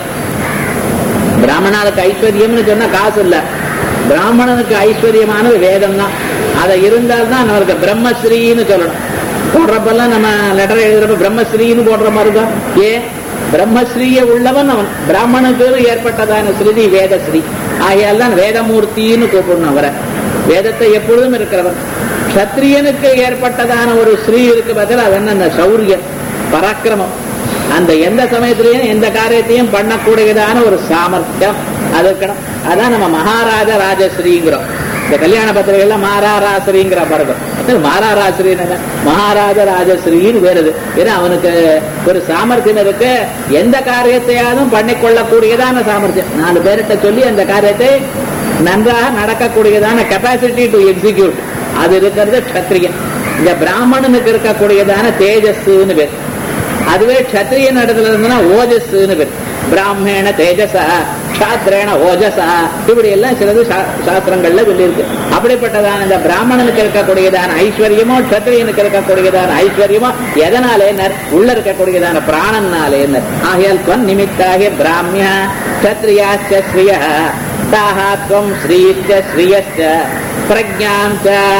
பிராமணாளுக்கு ஐஸ்வர்யம்னு சொன்னா காசு இல்ல பிராமணனுக்கு ஐஸ்வர்யமானது வேதம் தான் அதை இருந்தால்தான் அவருக்கு பிரம்மஸ்ரீன்னு சொல்லணும் போடுறப்பெல்லாம் நம்ம லெட்டர் எழுதுறப்ப பிரம்மஸ்ரீன்னு போடுற மாதிரி தான் ஏன் பிரம்மஸ்ரீய உள்ளவன் அவன் பிராமணுக்கு ஏற்பட்டதான ஸ்ருதி வேதஸ்ரீ ஆகையால் தான் வேதமூர்த்தின்னு கூப்பிடணும் அவரை வேதத்தை எப்பொழுதும் இருக்கிறவன் கத்திரியனுக்கு ஏற்பட்டதான ஒரு ஸ்ரீ இருக்கு பதில் அது என்ன அந்த சௌரியம் பராக்கிரமம் அந்த எந்த சமயத்திலையும் எந்த காரியத்தையும் பண்ணக்கூடியதான ஒரு சாமர்த்தியம் அது இருக்கணும் அதான் நம்ம மகாராஜ ராஜஸ்ரீங்கிறோம் இந்த கல்யாண பத்திரிகைல மாராராசிரிங்கிற பரதம் அது மாராராசிரின்னு மகாராஜ ராஜஸ்ரீன்னு வேறுது ஏன்னா அவனுக்கு ஒரு சாமர்த்தியம் இருக்கு எந்த காரியத்தையாவது பண்ணிக்கொள்ளக்கூடியதான சாமர்த்தியம் நாலு பேர்கிட்ட சொல்லி அந்த காரியத்தை நன்றாக நடக்கக்கூடியதான கெப்பாசிட்டி டு எக்ஸிக்யூட் அது இருக்கிறது கத்திரியன் இந்த பிராமணனுக்கு இருக்கக்கூடியதான தேஜஸ்ன்னு பேர் அதுவே கத்திரியன் இடத்துல இருந்ததுன்னா ஓஜஸ்ன்னு பேர் பிராமண தேஜசா சாத்திரேன ஓஜசா இப்படி எல்லாம் சிலது சாஸ்திரங்கள்ல சொல்லி இருக்கு அப்படிப்பட்டதான இந்த பிராமணனுக்கு இருக்கக்கூடியதான ஐஸ்வர்யமோ கத்திரியனுக்கு இருக்கக்கூடியதான ஐஸ்வர்யமோ எதனாலே உள்ள இருக்கக்கூடியதான பிராணனாலே ஆகையால் தொன் நிமித்தாக பிராமிய கத்திரியாச்ச ஸ்ரீய தாஹாத்வம் ஸ்ரீச்ச ஸ்ரீயச்ச பிரஜாம்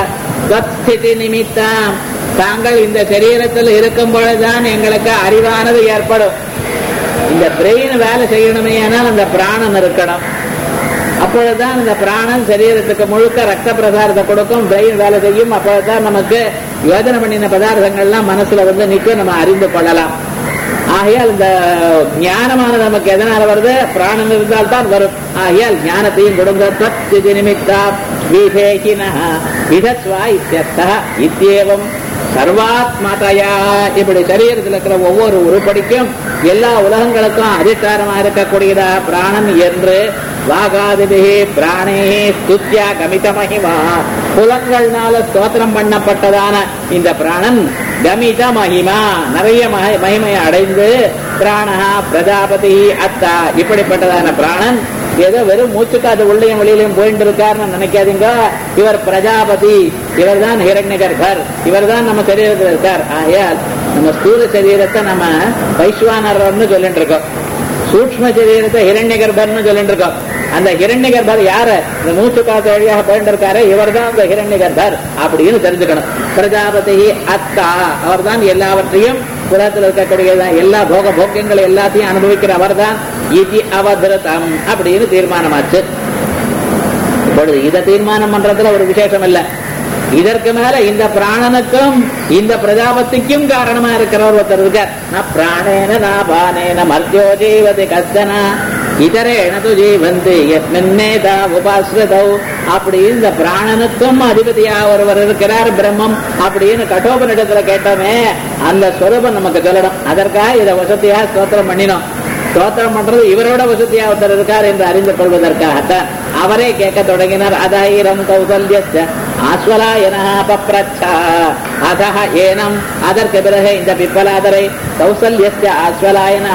ஸ்திதி நிமித்தம் தாங்கள் இந்த சரீரத்தில் இருக்கும் பொழுதுதான் எங்களுக்கு அறிவானது ஏற்படும் இந்த பிரெயின் வேலை செய்யணுமே ஆனால் அந்த பிராணன் இருக்கணும் அப்பொழுதுதான் இந்த பிராணன் சரீரத்துக்கு முழுக்க ரத்த பிரசாரத்தை கொடுக்கும் பிரெயின் வேலை செய்யும் அப்பொழுதுதான் நமக்கு யோஜனை பண்ணின பதார்த்தங்கள்லாம் மனசுல வந்து நிற்கும் நம்ம அறிந்து கொள்ளலாம் ஆகையால் இந்த ஞானமானது நமக்கு எதனால வருது பிராணம் இருந்தால் தான் வரும் ஆகையால் ஞானத்தையும் கொடுங்க தத் நிமித்தா விவேகின விதத்வா இத்தியர்த்தா இத்தியேவம் சர்வாத்மதையா இப்படி சரீரத்தில் இருக்கிற ஒவ்வொரு உருப்படிக்கும் எல்லா உலகங்களுக்கும் அதிஷ்டாரமா இருக்கக்கூடியதா பிராணன் என்று வாகாதிபிகி பிராணே ஸ்துத்யா கமித மகிமா புலங்கள்னால ஸ்தோத்திரம் பண்ணப்பட்டதான இந்த பிராணன் கமித மகிமா நிறைய மகிமையை அடைந்து பிராணா பிரஜாபதி அத்தா இப்படிப்பட்டதான பிராணன் ஏதோ வெறும் மூச்சுக்காது உள்ளையும் வெளியிலையும் போயிட்டு இருக்காருன்னு நினைக்காதீங்க இவர் பிரஜாபதி இவர் தான் ஹிரண்ய கர்ப்பர் இவர் தான் நம்ம சரீரத்தில் இருக்கார் ஆகையால் நம்ம ஸ்தூல சரீரத்தை நம்ம வைஸ்வானர்னு சொல்லிட்டு இருக்கோம் சூக்ம சரீரத்தை ஹிரண்ய கர்ப்பர்னு சொல்லிட்டு இருக்கோம் அந்த ஹிரண்ய கர்ப்பர் யாரு இந்த மூச்சு காத்து வழியாக போயிட்டு இருக்காரு இவர் தான் அந்த ஹிரண்ய கர்ப்பர் அப்படின்னு தெரிஞ்சுக்கணும் பிரஜாபதி அத்தா அவர் தான் எல்லாவற்றையும் புறத்தில் இருக்கக்கூடியதான் எல்லா போக போக்கியங்கள் எல்லாத்தையும் அனுபவிக்கிற அவர் தான் இதி அவதிரதம் அப்படின்னு தீர்மானமாச்சு இப்பொழுது இதை தீர்மானம் பண்றதுல ஒரு விசேஷம் இல்ல இதற்கு மேல இந்த பிராணனுக்கும் இந்த பிரஜாபதிக்கும் காரணமா இருக்கிறவர் ஒருத்தர் இருக்கார் ந பிராணேன நாபானேன மர்த்தியோ ஜீவதி கஷ்டனா இதரேன து ஜீவந்தி எஸ்மின்னேதா உபாஸ்ரதௌ அப்படி இந்த பிராணனுக்கும் அதிபதியா ஒருவர் இருக்கிறார் பிரம்மம் அப்படின்னு கட்டோபனிடத்துல கேட்டோமே அந்த ஸ்வரூபம் நமக்கு சொல்லணும் அதற்காக இதை வசதியா ஸ்தோத்திரம் பண்ணினோம் ஸ்தோத்திரம் பண்றது இவரோட வசதியா ஒருத்தர் இருக்கார் என்று அறிந்து கொள்வதற்காகத்தான் அவரே கேட்க தொடங்கினார் அதாயிரம் கௌசல்யஸ்ய ஆஸ்வலாயன பப்ரச்சா அதஹ ஏனம் அதற்கு பிறகு இந்த பிப்பலாதரை கௌசல்யஸ்ய ஆஸ்வலாயன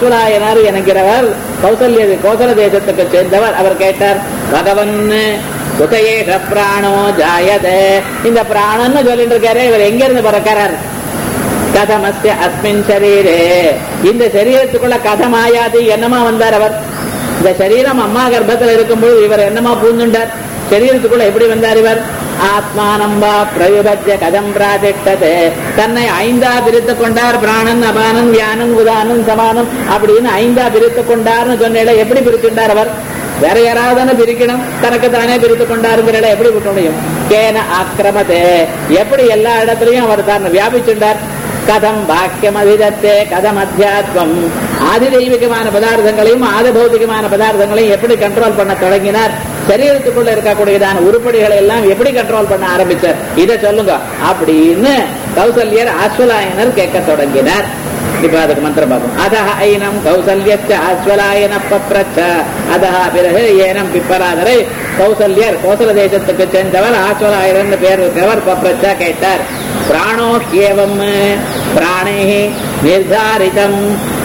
ஆஸ்வலாயனர் என்கிறவர் கௌசல்ய கோசல தேசத்துக்கு சேர்ந்தவர் அவர் கேட்டார் பகவன் குதையேஷ பிராணோ ஜாயதே இந்த பிராணன்னு சொல்லிட்டு இருக்காரு இவர் எங்க இருந்து பிறக்கிறார் கதமஸ்ய அஸ்மின் சரீரே இந்த சரீரத்துக்குள்ள கதமாயாது என்னமா வந்தார் அவர் இந்த சரீரம் அம்மா கர்ப்பத்தில் இருக்கும்போது இவர் என்னமா பூந்துண்டார் சரீரத்துக்குள்ள எப்படி வந்தார் இவர் ஆத்மானம் வா பிரயுபஜ்ய கதம் பிராதிட்டது தன்னை ஐந்தா பிரித்து கொண்டார் பிராணன் அபானன் வியானன் உதானன் சமானம் அப்படின்னு ஐந்தா பிரித்து கொண்டார்னு சொன்ன எப்படி பிரிச்சுண்டார் அவர் வேற யாராவது பிரிக்கணும் தனக்கு தானே பிரித்து கொண்டாருங்கிற எப்படி விட்ட முடியும் கேன ஆக்கிரமத்தே எப்படி எல்லா இடத்துலயும் அவர் தான் வியாபிச்சுண்டார் கதம் வாக்கியம் அதிதத்தே கதம் அத்தியாத்மம் ஆதி தெய்வீகமான பதார்த்தங்களையும் ஆதி பௌதிகமான பதார்த்தங்களையும் எப்படி கண்ட்ரோல் பண்ண தொடங்கினார் சரீரத்துக்குள்ள இருக்கக்கூடியதான உருப்படிகளை எல்லாம் எப்படி கண்ட்ரோல் பண்ண ஆரம்பிச்சார் இதை சொல்லுங்க அப்படின்னு கௌசல்யர் ஆஸ்வலாயனர் கேட்க தொடங்கினார் இப்ப அதுக்கு மந்திரம் பார்ப்போம் அதஹ ஐனம் கௌசல்யச்ச ஆஸ்வலாயன பப்ரச்ச அதஹ பிறகு ஏனம் பிப்பராதரை கௌசல்யர் கோசல தேசத்துக்கு சென்றவர் ஆஸ்வலாயரன் பேர் இருக்கிறவர் பப்ரச்ச கேட்டார் பிராணோக்கியவம் பிராணே நிர்தாரிதம்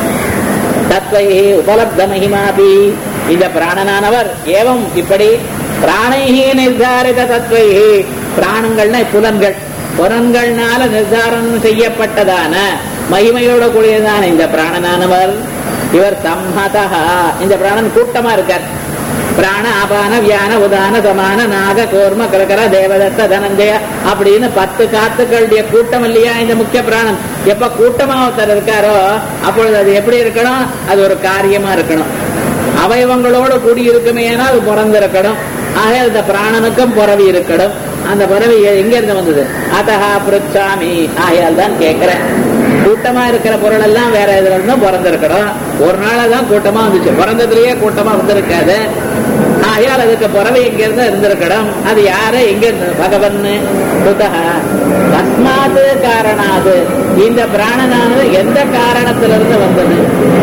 தத்வை உபலப்த மகிமாபி இந்த பிராணனானவர் ஏவம் இப்படி பிராணைஹி நிர்தாரித தத்வை பிராணங்கள்னா புலன்கள் புலன்கள்னால நிர்தாரம் செய்யப்பட்டதான மகிமையோட கூடியதான இந்த பிராணனானவர் இவர் சம்மதா இந்த பிராணன் கூட்டமா இருக்கார் பிராண அபான வியான உதான சமான நாக கோர்ம கரகர தேவதத்த தனஞ்சய அப்படின்னு பத்து காத்துக்களுடைய கூட்டம் இல்லையா இந்த முக்கிய பிராணம் எப்ப கூட்டமா ஒருத்தர் இருக்காரோ அப்பொழுது அது எப்படி இருக்கணும் அது ஒரு காரியமா இருக்கணும் அவயவங்களோட கூடி இருக்குமே அது பிறந்திருக்கணும் ஆக அந்த பிராணனுக்கும் பிறவி இருக்கணும் அந்த பிறவி எங்க இருந்து வந்தது அதஹா பிருச்சாமி ஆகையால் தான் கேட்கிறேன் கூட்டமா இருக்கிற பொருள் எல்லாம் வேற இதுல இருந்தும் பிறந்திருக்கணும் ஒரு நாள் தான் கூட்டமா வந்துச்சு பிறந்ததுலயே கூட்டமா வந்திருக்காது ஆகையால் அதுக்கு பிறவை எங்க இருந்து இருந்திருக்கணும் அது யாரு எங்க இருந்து பகவன் புதக தஸ்மாது காரணாது இந்த பிராணனானது எந்த காரணத்திலிருந்து வந்தது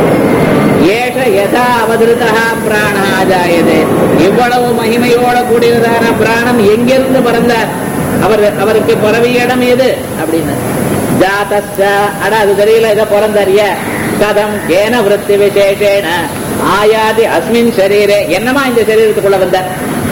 ஏஷ யதா அவதிருதா பிராணா ஜாயதே இவ்வளவு மகிமையோட கூடியதான பிராணம் எங்கிருந்து பிறந்தார் அவர் அவருக்கு பிறவி இடம் எது அப்படின்னு ஜாதஸ்ச அட அது தெரியல இதை பிறந்தாரிய கதம் கேன விருத்தி விசேஷேன ஆயாதி அஸ்மின் சரீரே என்னமா இந்த சரீரத்துக்குள்ள வந்தார்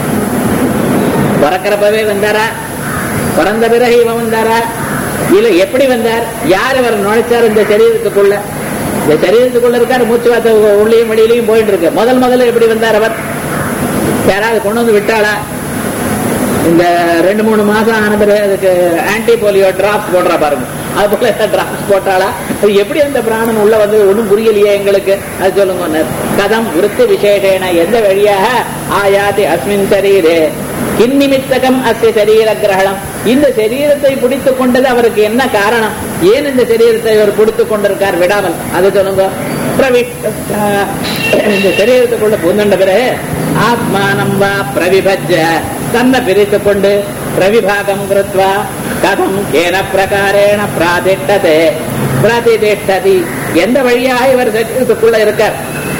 பிறக்கிறப்பவே வந்தாரா பிறந்த பிறகு இவன் வந்தாரா இல்ல எப்படி வந்தார் யார் அவர் நுழைச்சார் இந்த சரீரத்துக்குள்ள இந்த சரீரத்துக்குள்ள இருக்காரு மூச்சு வாத்த உள்ளியும் வெளியிலையும் போயிட்டு இருக்கு முதல் முதல்ல எப்படி வந்தார் அவர் யாராவது கொண்டு வந்து விட்டாளா இந்த ரெண்டு மூணு மாசம் ஆன பிறகு அதுக்கு ஆன்டி போலியோ டிராப்ஸ் போடுறா பாருங்க அது போல டிராப்ஸ் போட்டாளா அது எப்படி அந்த பிராணன் உள்ள வந்து ஒண்ணும் புரியலையே எங்களுக்கு அது சொல்லுங்க கதம் விருத்து விசேஷேன எந்த வழியாக ஆயாதி அஸ்மின் சரீரே கிந்நிமித்தகம் அஸ்ய சரீர கிரகணம் இந்த சரீரத்தை பிடித்துக் கொண்டது அவருக்கு என்ன காரணம் ஏன் இந்த சரீரத்தை அவர் பிடித்துக் கொண்டிருக்கார் விடாமல் அது சொல்லுங்க பிரவிஷ்ட இந்த சரீரத்துக்குள்ள பூந்தண்ட பிறகு ஆத்மானம் வா பிரவிபஜ்ய தன்னை பிரித்துக் கொண்டு பிரவிபாகம் கிருத்வா கதம் கேன பிரகாரேண பிராதிட்டதே பிரதிதிஷ்டதி எந்த வழியாக இவர் சரீரத்துக்குள்ள இருக்கார்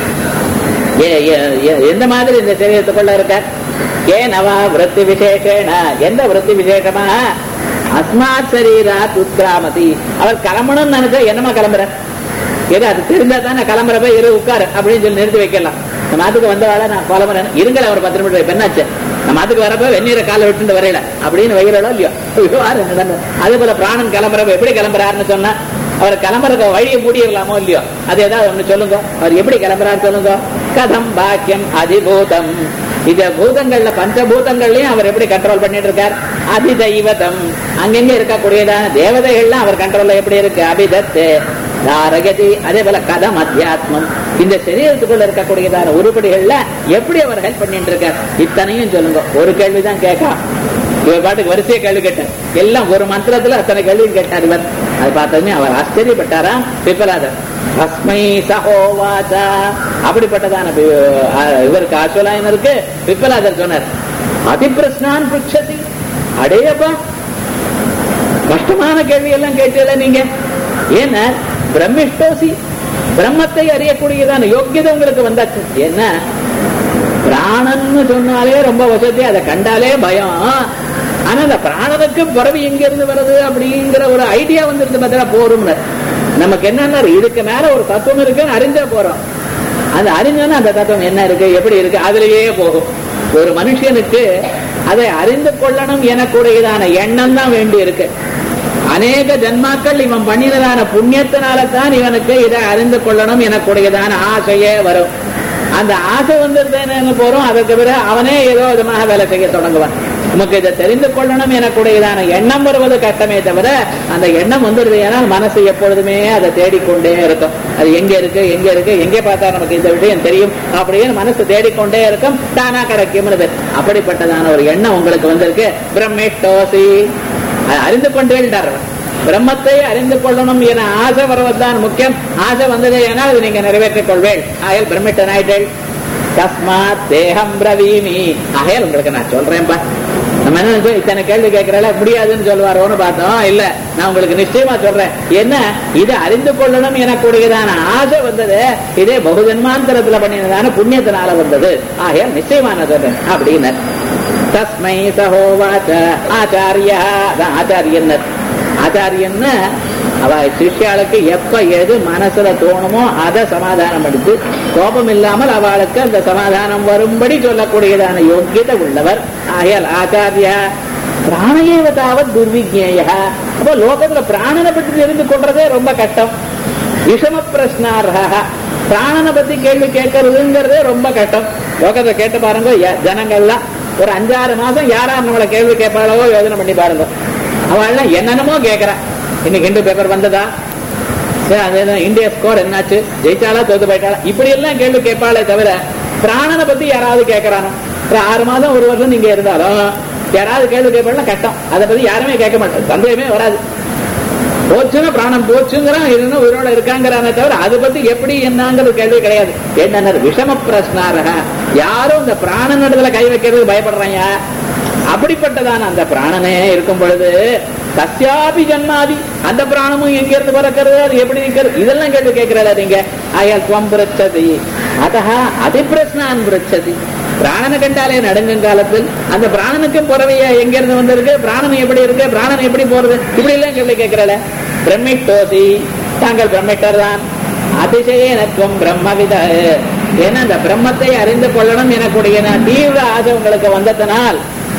எந்த மாதிரி இந்த சரீரத்துக்குள்ள இருக்கார் ஏனவா விருத்தி விசேஷேன எந்த விருத்தி விசேஷமா அஸ்மாத் சரீராத் உத்கிராமதி அவர் கிளம்பணும்னு நினைச்சா என்னமா கிளம்புற ஏதோ அது தெரிஞ்சா தானே கிளம்புறப்ப இரு உட்காரு அப்படின்னு சொல்லி நிறுத்தி வைக்கலாம் நம்ம மாத்துக்கு வந்த வேலை நான் கிளம்புறேன் இருங்கல ஒரு பத்து நிமிஷம் பெண்ணாச்சு நம்ம மாத்துக்கு வரப்ப வெந்நீரை காலை விட்டு வரையில அப்படின்னு வைகிறோம் இல்லையோ அதே போல பிராணன் கிளம்புறப்ப எப்படி கிளம்புறாருன்னு சொன்னா அவர் கிளம்புறத வழியை மூடிடலாமோ இல்லையோ அது ஏதாவது ஒண்ணு சொல்லுங்க அவர் எப்படி கிளம்புறாரு சொல்லுங்க கதம் பாக்கியம் அதிபூதம் இந்த பூதங்கள்ல பஞ்சபூதங்கள்லயும் அவர் எப்படி கண்ட்ரோல் பண்ணிட்டு இருக்கார் அதிதெய்வதம் அங்கங்க இருக்கக்கூடியதான தேவதைகள்லாம் அவர் கண்ட்ரோல்ல எப்படி இருக்கு அபிதத்து தாரகதி அதே போல கதம் அத்தியாத்மம் இந்த சரீரத்துக்குள்ள இருக்கக்கூடியதான உருப்படிகள்ல எப்படி அவர் ஹெல்ப் பண்ணிட்டு இருக்கார் இத்தனையும் சொல்லுங்க ஒரு கேள்விதான் கேட்கலாம் இவர் பாட்டுக்கு வரிசையை கேள்வி கேட்டார் எல்லாம் ஒரு மந்திரத்துல அத்தனை கேள்வியும் கேட்டார் இவர் அது பார்த்ததுமே அவர் ஆச்சரியப்பட்டாரா பிப்பலாதர் பஸ்மை சகோவாச்சா அப்படிப்பட்டதான இவருக்கு ஆஸ்வலாயனருக்கு பிப்பலாதர் சொன்னார் அதிபிரஸ்னான் புட்சதி அடேயப்பா கஷ்டமான கேள்வி எல்லாம் கேட்டல நீங்க ஏன்னா பிரம்மிஷ்டோசி பிரம்மத்தை அறியக்கூடியதான யோக்கியதை உங்களுக்கு வந்தாச்சு என்ன பிராணன்னு சொன்னாலே ரொம்ப வசதி அதை கண்டாலே பயம் ஆனா அந்த பிராணனுக்கு பிறவி எங்க இருந்து வருது அப்படிங்கிற ஒரு ஐடியா வந்துருந்து பார்த்தா போரும்னு நமக்கு என்னன்னா இதுக்கு மேல ஒரு தத்துவம் இருக்குன்னு அறிஞ்சா போறோம் அந்த அறிஞ்சோன்னா அந்த தத்துவம் என்ன இருக்கு எப்படி இருக்கு அதுலயே போகும் ஒரு மனுஷனுக்கு அதை அறிந்து கொள்ளணும் எனக்குடையதான எண்ணம் தான் வேண்டி இருக்கு அநேக ஜன்மாக்கள் இவன் பண்ணினதான புண்ணியத்தினால தான் இவனுக்கு இதை அறிந்து கொள்ளணும் எனக்குடையதான ஆசையே வரும் அந்த ஆசை வந்துருந்தேன்னு போறோம் அதற்கு பிறகு அவனே ஏதோ விதமாக வேலை செய்ய தொடங்குவான் நமக்கு இதை தெரிந்து கொள்ளணும் எனக்குடையதான எண்ணம் வருவது கட்டமே தவிர அந்த எண்ணம் வந்துடுது ஏன்னால் மனசு எப்பொழுதுமே அதை தேடிக்கொண்டே இருக்கும் அது எங்க இருக்கு எங்க இருக்கு எங்கே பார்த்தா நமக்கு இந்த விஷயம் தெரியும் அப்படின்னு மனசு தேடிக்கொண்டே இருக்கும் தானா கிடைக்கும் அப்படிப்பட்டதான ஒரு எண்ணம் உங்களுக்கு வந்திருக்கு பிரம்மேஷ்டோசி அது அறிந்து கொண்டேன்டார் பிரம்மத்தை அறிந்து கொள்ளணும் என ஆசை வருவதுதான் முக்கியம் ஆசை வந்தது ஏனால் அது நீங்க நிறைவேற்றிக் கொள்வேன் ஆயல் பிரமிட்டன் ஆயிட்டேள் தஸ்மாத் தேகம் பிரவீமி ஆகையால் உங்களுக்கு நான் சொல்றேன்பா நம்ம என்ன நினைச்சோம், இத்தனை கேள்வி கேட்கறால முடியாதுன்னு சொல்லுவாரோன்னு பார்த்தோம் இல்ல நான் உங்களுக்கு நிச்சயமா சொல்றேன் என்ன இது அறிந்து கொள்ளணும் எனக்கூடியதான ஆசை வந்தது இதே பகுஜன்மாந்தரத்துல பண்ணினதான புண்ணியத்தினால வந்தது ஆகையால் நிச்சயமா நான் சொல்றேன் அப்படின்னு தஸ்மை சகோவாச்ச ஆச்சாரியா அதான் ஆச்சாரியன் ஆச்சாரியன்னு அவ சிஷ்யாளுக்கு எப்ப எது மனசுல தோணுமோ அதை சமாதானம் எடுத்து கோபம் இல்லாமல் அவளுக்கு அந்த சமாதானம் வரும்படி சொல்லக்கூடியதான யோக்கியதை உள்ளவர் ஆகையால் ஆச்சாரியா பிராணையேவ தாவத் துர்விஜேய அப்போ லோகத்துல பிராணனை பற்றி தெரிந்து கொள்றதே ரொம்ப கஷ்டம் விஷம பிரஸ்னார்ஹா பிராணனை பத்தி கேள்வி கேட்கறதுங்கிறதே ரொம்ப கஷ்டம் லோகத்தை கேட்டு பாருங்க ய- ஜனங்கள்லாம் ஒரு அஞ்சாறு மாசம் யாரா நம்மளை கேள்வி கேட்பாளவோ யோசனை பண்ணி பாருங்க அவள்லாம் என்னென்னமோ கேட்கறா இன்னைக்கு இந்து பேப்பர் வந்ததா சரி அது இந்தியா ஸ்கோர் என்னாச்சு ஜெயிச்சாலா தோத்து போயிட்டாளா இப்படி எல்லாம் கேள்வி கேட்பாளே தவிர பிராணனை பத்தி யாராவது கேட்கறானோ ஒரு ஆறு மாதம் ஒரு வருஷம் நீங்க இருந்தாலும் யாராவது கேள்வி கேட்பாலும் கஷ்டம் அதை பத்தி யாருமே கேட்க மாட்டாங்க சந்தேகமே வராது போச்சுன்னா பிராணம் போச்சுங்கிறான் இன்னும் உயிரோட இருக்காங்கிறானே தவிர அதை பத்தி எப்படி என்னங்கிறது கேள்வி கிடையாது என்ன விஷம பிரஸ்னாரக யாரும் இந்த பிராணன் இடத்துல கை வைக்கிறதுக்கு பயப்படுறாங்க அப்படிப்பட்டதான அந்த பிராணனே இருக்கும் பொழுது சத்யாபி ஜன்மாதி அந்த பிராணமும் எங்க இருந்து பிறக்கிறது அது எப்படி நிக்கிறது இதெல்லாம் கேள்வி கேட்கிறாள நீங்க ஆயால் துவம் பிரச்சதி அதா அதிபிரஸ்னான் பிரச்சதி பிராணனை கண்டாலே நடுங்கும் காலத்தில் அந்த பிராணனுக்கும் புறவையா எங்க இருந்து வந்திருக்கு பிராணன் எப்படி இருக்கு பிராணன் எப்படி போறது இப்படி எல்லாம் கேள்வி கேட்கிறாள பிரம்மிட்டோசி தாங்கள் பிரம்மிட்டர் தான் அதிசயனத்துவம் பிரம்மவித ஏன்னா அந்த பிரம்மத்தை அறிந்து கொள்ளணும் எனக்குடைய நான் தீவிர ஆசை உங்களுக்கு வந்ததனால்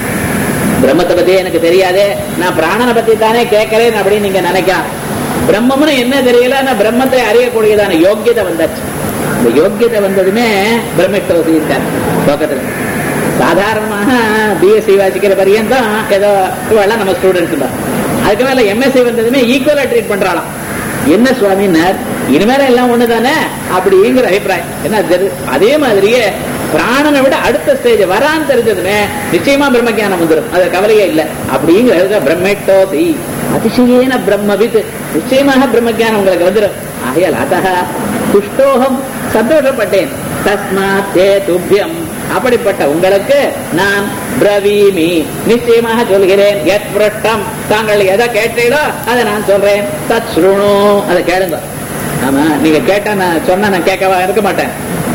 பிரம்மத்தை பத்தி எனக்கு தெரியாதே நான் பிராணனை பத்தி தானே கேட்கிறேன் அப்படின்னு நீங்க நினைக்கலாம் பிரம்மம்னு என்ன தெரியல நான் பிரம்மத்தை அறியக்கூடியதான யோக்கியதை வந்தாச்சு இந்த யோக்கியதை வந்ததுமே பிரம்மிட்டோசி இருக்கார் லோகத்துல சாதாரணமாக பிஎஸ்சி வாசிக்கிற பரியந்தம் ஏதோ இவெல்லாம் நம்ம ஸ்டூடெண்ட்ஸ் தான் அதுக்கு மேல எம்எஸ்சி வந்ததுமே ஈக்குவலா ட்ரீட் பண்றாளாம் என்ன சுவாமின்னார் இனிமேல எல்லாம் ஒண்ணுதானே அப்படிங்கிற அபிப்பிராயம் என்ன தெரி- அதே மாதிரியே பிராணனை விட அடுத்த ஸ்டேஜ் வரான்னு தெரிஞ்சதுமே நிச்சயமா பிரம்மஞானம் வந்துடும் அது கவலையே இல்லை அப்படிங்கிறது பிரம்மேட்டோதி அதிசயேன பிரம்மவித் நிச்சயமாக பிரம்மஞானம் உங்களுக்கு வந்துடும் ஆகையால் அதக துஷ்டோகம் சந்தோஷப்பட்டேன் தஸ்மாத் தே துப்பியம் அப்படிப்பட்ட உங்களுக்கு நான் பிரவீமி நிச்சயமாக சொல்கிறேன் எத் பிருஷ்டம் தாங்கள் எதை கேட்டீங்களோ அதை நான் சொல்றேன் தத் ஸ்ருணு அதை கேளுங்க ஆமா நீங்க கேட்டா நான் சொன்னா நான் கேட்கவா இருக்க மாட்டேன்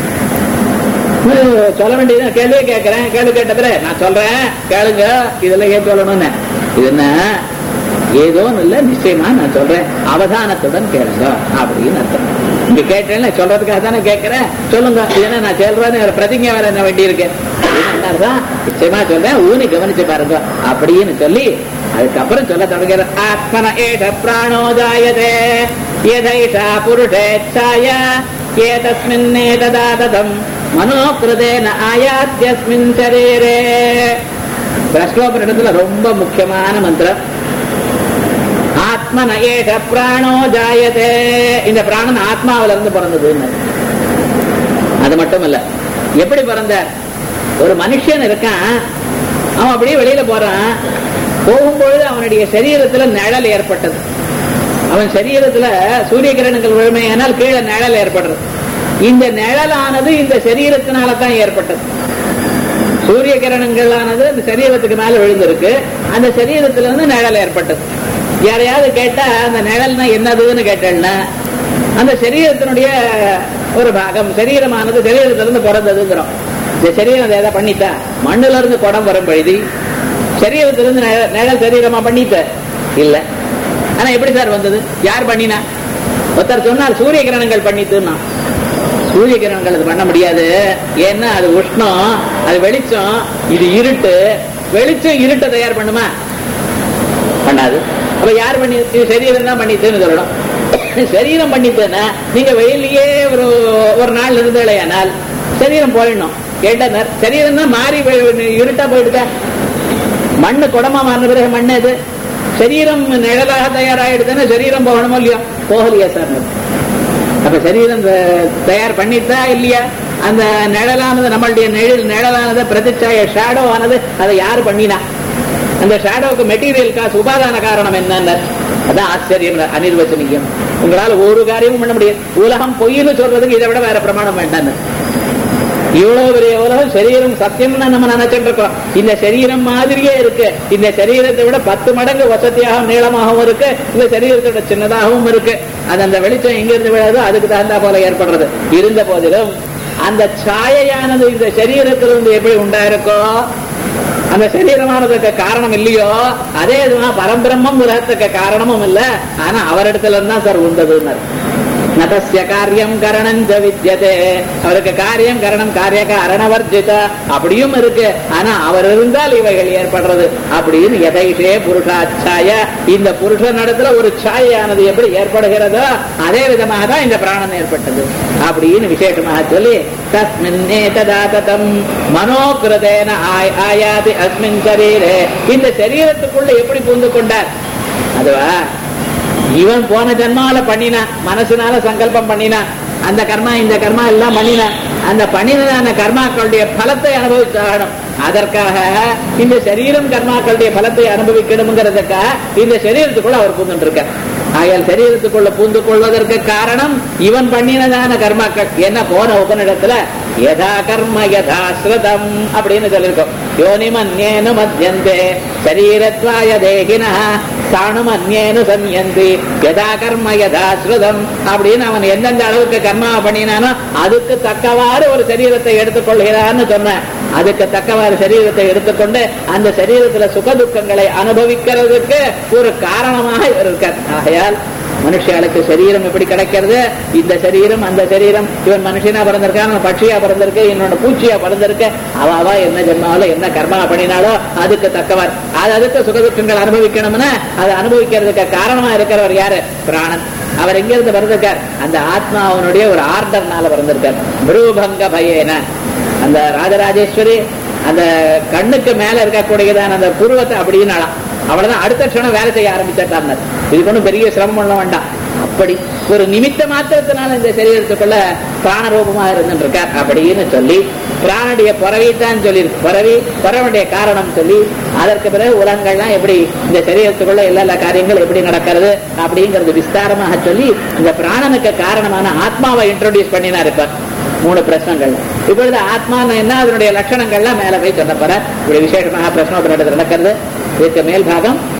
ஹம், சொல்ல வேண்டியது கேள்வியே கேட்கிறேன் கேள்வி கேட்ட பிறகு நான் சொல்றேன் கேளுங்க இதெல்லாம் ஏன் சொல்லணும்னு இது என்ன ஏதோ இல்ல நிச்சயமா நான் சொல்றேன் அவதானத்துடன் கேளுங்க அப்படின்னு அர்த்தம் இங்க கேட்டேன் சொல்றதுக்காக தானே கேட்கிறேன் சொல்லுங்க இது என்ன நான் சொல்றேன்னு ஒரு பிரதிஜை வேற என்ன வேண்டி இருக்கேன் என்ன அர்த்தம் நிச்சயமா சொல்றேன் ஊனி கவனிச்சு பாருங்க அப்படின்னு சொல்லி அதுக்கப்புறம் சொல்ல தொடங்குற ஆத்மன ஏஷ பிராணோதாயதே எதைஷா புருஷேச்சாய ஏதஸ்மின்னேததாததம் மனோகிருதேன ஆயாத்யஸ்மின் சரீரே பிரஸ்லோபனிடத்துல ரொம்ப முக்கியமான மந்திரம் ஆத்மன ஏஷ பிராணோ ஜாயதே இந்த பிராணன் ஆத்மாவில இருந்து பிறந்ததுன்னு அது மட்டும் இல்ல எப்படி பிறந்தார் ஒரு மனுஷன் இருக்கான் அவன் அப்படியே வெளியில போறான் போகும்பொழுது அவனுடைய சரீரத்துல நிழல் ஏற்பட்டது அவன் சரீரத்துல சூரிய கிரணங்கள் விழுமையானால் கீழே நிழல் ஏற்படுறது இந்த நிழலானது இந்த சரீரத்தினால தான் ஏற்பட்டது சூரிய கிரணங்களானது இந்த சரீரத்துக்கு மேல விழுந்திருக்கு அந்த சரீரத்துல இருந்து நிழல் ஏற்பட்டது யாரையாவது கேட்டா அந்த நிழல்னா என்னதுன்னு கேட்டேன்னா அந்த சரீரத்தினுடைய ஒரு பாகம் சரீரமானது சரீரத்திலிருந்து பிறந்ததுங்கிறோம் இந்த சரீரம் அதை எதை பண்ணிட்டா மண்ணுல இருந்து குடம் வரும் பொழுது சரீரத்திலிருந்து நிழல் நிழல் சரீரமா பண்ணிட்ட இல்ல ஆனா எப்படி சார் வந்தது யார் பண்ணினா ஒருத்தர் சொன்னார் சூரிய கிரணங்கள் பண்ணிட்டுன்னா சூரிய கிரணங்கள் அது பண்ண முடியாது ஏன்னா அது உஷ்ணம் அது வெளிச்சம் இது இருட்டு வெளிச்சம் இருட்டை தயார் பண்ணுமா பண்ணாது அப்ப யார் பண்ணி இது சரீரம் தான் பண்ணிட்டுன்னு சொல்லணும் சரீரம் பண்ணிட்டுன்னா நீங்க வெயிலேயே ஒரு ஒரு நாள் இருந்தலையானால் சரீரம் போயிடணும் கேட்டனர் சரீரம் தான் மாறி வெ- இருட்டா போயிடுதா மண்ணு குடமா மாறின பிறகு மண்ணு இது சரீரம் நிழலாக தயாராயிடுதுன்னா சரீரம் போகணுமோ இல்லையோ போகலையா சார் அப்ப சரீரம் த- தயார் பண்ணிட்டா இல்லையா அந்த நிழலானது நம்மளுடைய நிழல் நிழலானது பிரதிச்சாய ஷேடோ ஆனது அதை யாரு பண்ணினா அந்த ஷேடோவுக்கு மெட்டீரியல் காசு உபாதான காரணம் என்னன்னு அதான் ஆச்சரியம் அனிர்வச்சனியம் உங்களால ஒரு காரியமும் பண்ண முடியாது உலகம் பொய்ன்னு சொல்றதுக்கு இதை விட வேற பிரமாணம் வேண்டான்னு இவ்வளவு பெரிய உலகம் சரீரம் சத்தியம்னு நம்ம நினைச்சிட்டு இருக்கோம் இந்த சரீரம் மாதிரியே இருக்கு இந்த சரீரத்தை விட பத்து மடங்கு வசதியாகவும் நீளமாகவும் இருக்கு இந்த சரீரத்தோட சின்னதாகவும் இருக்கு அது அந்த வெளிச்சம் எங்க இருந்து விழாதோ அதுக்கு தகுந்தா போல ஏற்படுறது இருந்த போதிலும் அந்த சாயையானது இந்த சரீரத்திலிருந்து எப்படி உண்டாயிருக்கோ அந்த சரீரமானதுக்கு காரணம் இல்லையோ அதே இதுதான் பரம்பிரம்மம் உலகத்துக்கு காரணமும் இல்ல ஆனா அவரிடத்துல இருந்தா சார் உண்டதுன்னாரு நதஸ்ய காரியம் கரணஞ்ச வித்யதே அவருக்கு காரியம் கரணம் காரிய காரணவர்ஜித அப்படியும் இருக்கு ஆனா அவர் இருந்தால் இவைகள் ஏற்படுறது அப்படின்னு எதைஷே புருஷாச்சாய இந்த புருஷ நடத்துல ஒரு சாயானது எப்படி ஏற்படுகிறதோ அதே விதமாக தான் இந்த பிராணம் ஏற்பட்டது அப்படின்னு விசேஷமாக சொல்லி தஸ்மின்னே ததாததம் மனோகிருதேன ஆய்- ஆயாதி அஸ்மின் சரீரே இந்த சரீரத்துக்குள்ள எப்படி புந்து கொண்டார் அதுவா இவன் போன ஜென்மாவில பண்ணினான் மனசுனால சங்கல்பம் பண்ணினான் அந்த கர்மா இந்த கர்மா எல்லாம் பண்ணினான் அந்த பண்ணினதான கர்மாக்களுடைய பலத்தை அனுபவிச்சாகணும் அதற்காக இந்த சரீரம் கர்மாக்களுடைய பலத்தை அனுபவிக்கணுங்கிறதுக்காக இந்த சரீரத்துக்குள்ள அவர் பூந்துட்டு இருக்கார் ஆகையால் சரீரத்துக்குள்ள பூந்து கொள்வதற்கு காரணம் இவன் பண்ணினதான கர்மாக்கள் என்ன போன உபனிடத்துல யதா கர்ம யதா ஸ்ருதம் அப்படின்னு சொல்லியிருக்கோம் யோனிமன்யேனு மத்தியந்தே சரீரத்வாய தேகின சாணுமன்யேனு சம்யந்தி யதா கர்ம யதா ஸ்ருதம் அப்படின்னு அவன் எந்தெந்த அளவுக்கு கர்மா பண்ணினானோ அதுக்கு தக்கவாறு ஒரு சரீரத்தை எடுத்துக்கொள்கிறான்னு சொன்னேன் அதுக்கு தக்கவாறு சரீரத்தை எடுத்துக்கொண்டு அந்த சரீரத்துல சுக துக்கங்களை அனுபவிக்கிறதுக்கு ஒரு காரணமாக இவர் இருக்கார் ஆகையால் மனுஷாளுக்கு சரீரம் எப்படி கிடைக்கிறது இந்த சரீரம் அந்த சரீரம் இவன் மனுஷனா பிறந்திருக்கான் அவன் பட்சியா பிறந்திருக்கு இன்னொன்னு பூச்சியா பிறந்திருக்கு அவ அவ என்ன ஜென்மாவில என்ன கர்மா பண்ணினாலோ அதுக்கு தக்கவர் அது அதுக்கு சுகதுக்கங்கள் அனுபவிக்கணும்னா அதை அனுபவிக்கிறதுக்கு காரணமா இருக்கிறவர் யாரு பிராணன் அவர் எங்க இருந்து பிறந்திருக்கார் அந்த ஆத்மா அவனுடைய ஒரு ஆர்டர்னால பிறந்திருக்கார் பிரூபங்க பயேன அந்த ராஜராஜேஸ்வரி அந்த கண்ணுக்கு மேல இருக்கக்கூடியதான அந்த புருவத்தை அப்படின்னாலாம் அவ்வளவுதான் அடுத்த க்ஷணம் வேலை செய்ய ஆரம்பிச்சிட்டார் இதுக்கு ஒன்றும் பெரிய சிரமம் பண்ண வேண்டாம் அப்படி ஒரு நிமித்த மாத்திரத்தினால இந்த சரீரத்துக்குள்ள பிராணரூபமா இருந்துட்டு இருக்கார் அப்படின்னு சொல்லி பிராணுடைய பிறவித்தான் சொல்லி பிறவி பிறவனுடைய காரணம் சொல்லி அதற்கு பிறகு உலகங்கள்லாம் எப்படி இந்த சரீரத்துக்குள்ள எல்லா எல்லா காரியங்கள் எப்படி நடக்கிறது அப்படிங்கறது விஸ்தாரமாக சொல்லி இந்த பிராணனுக்கு காரணமான ஆத்மாவை இன்ட்ரோடியூஸ் பண்ணினார் இப்ப மூணு பிரச்சனைகள் இப்பொழுது ஆத்மான்னு என்ன அதனுடைய லட்சணங்கள்லாம் மேல போய் சொல்ல போற இப்படி விசேஷமாக பிரச்சனை நடக்கிறது இதுக்கு மேல் பாகம்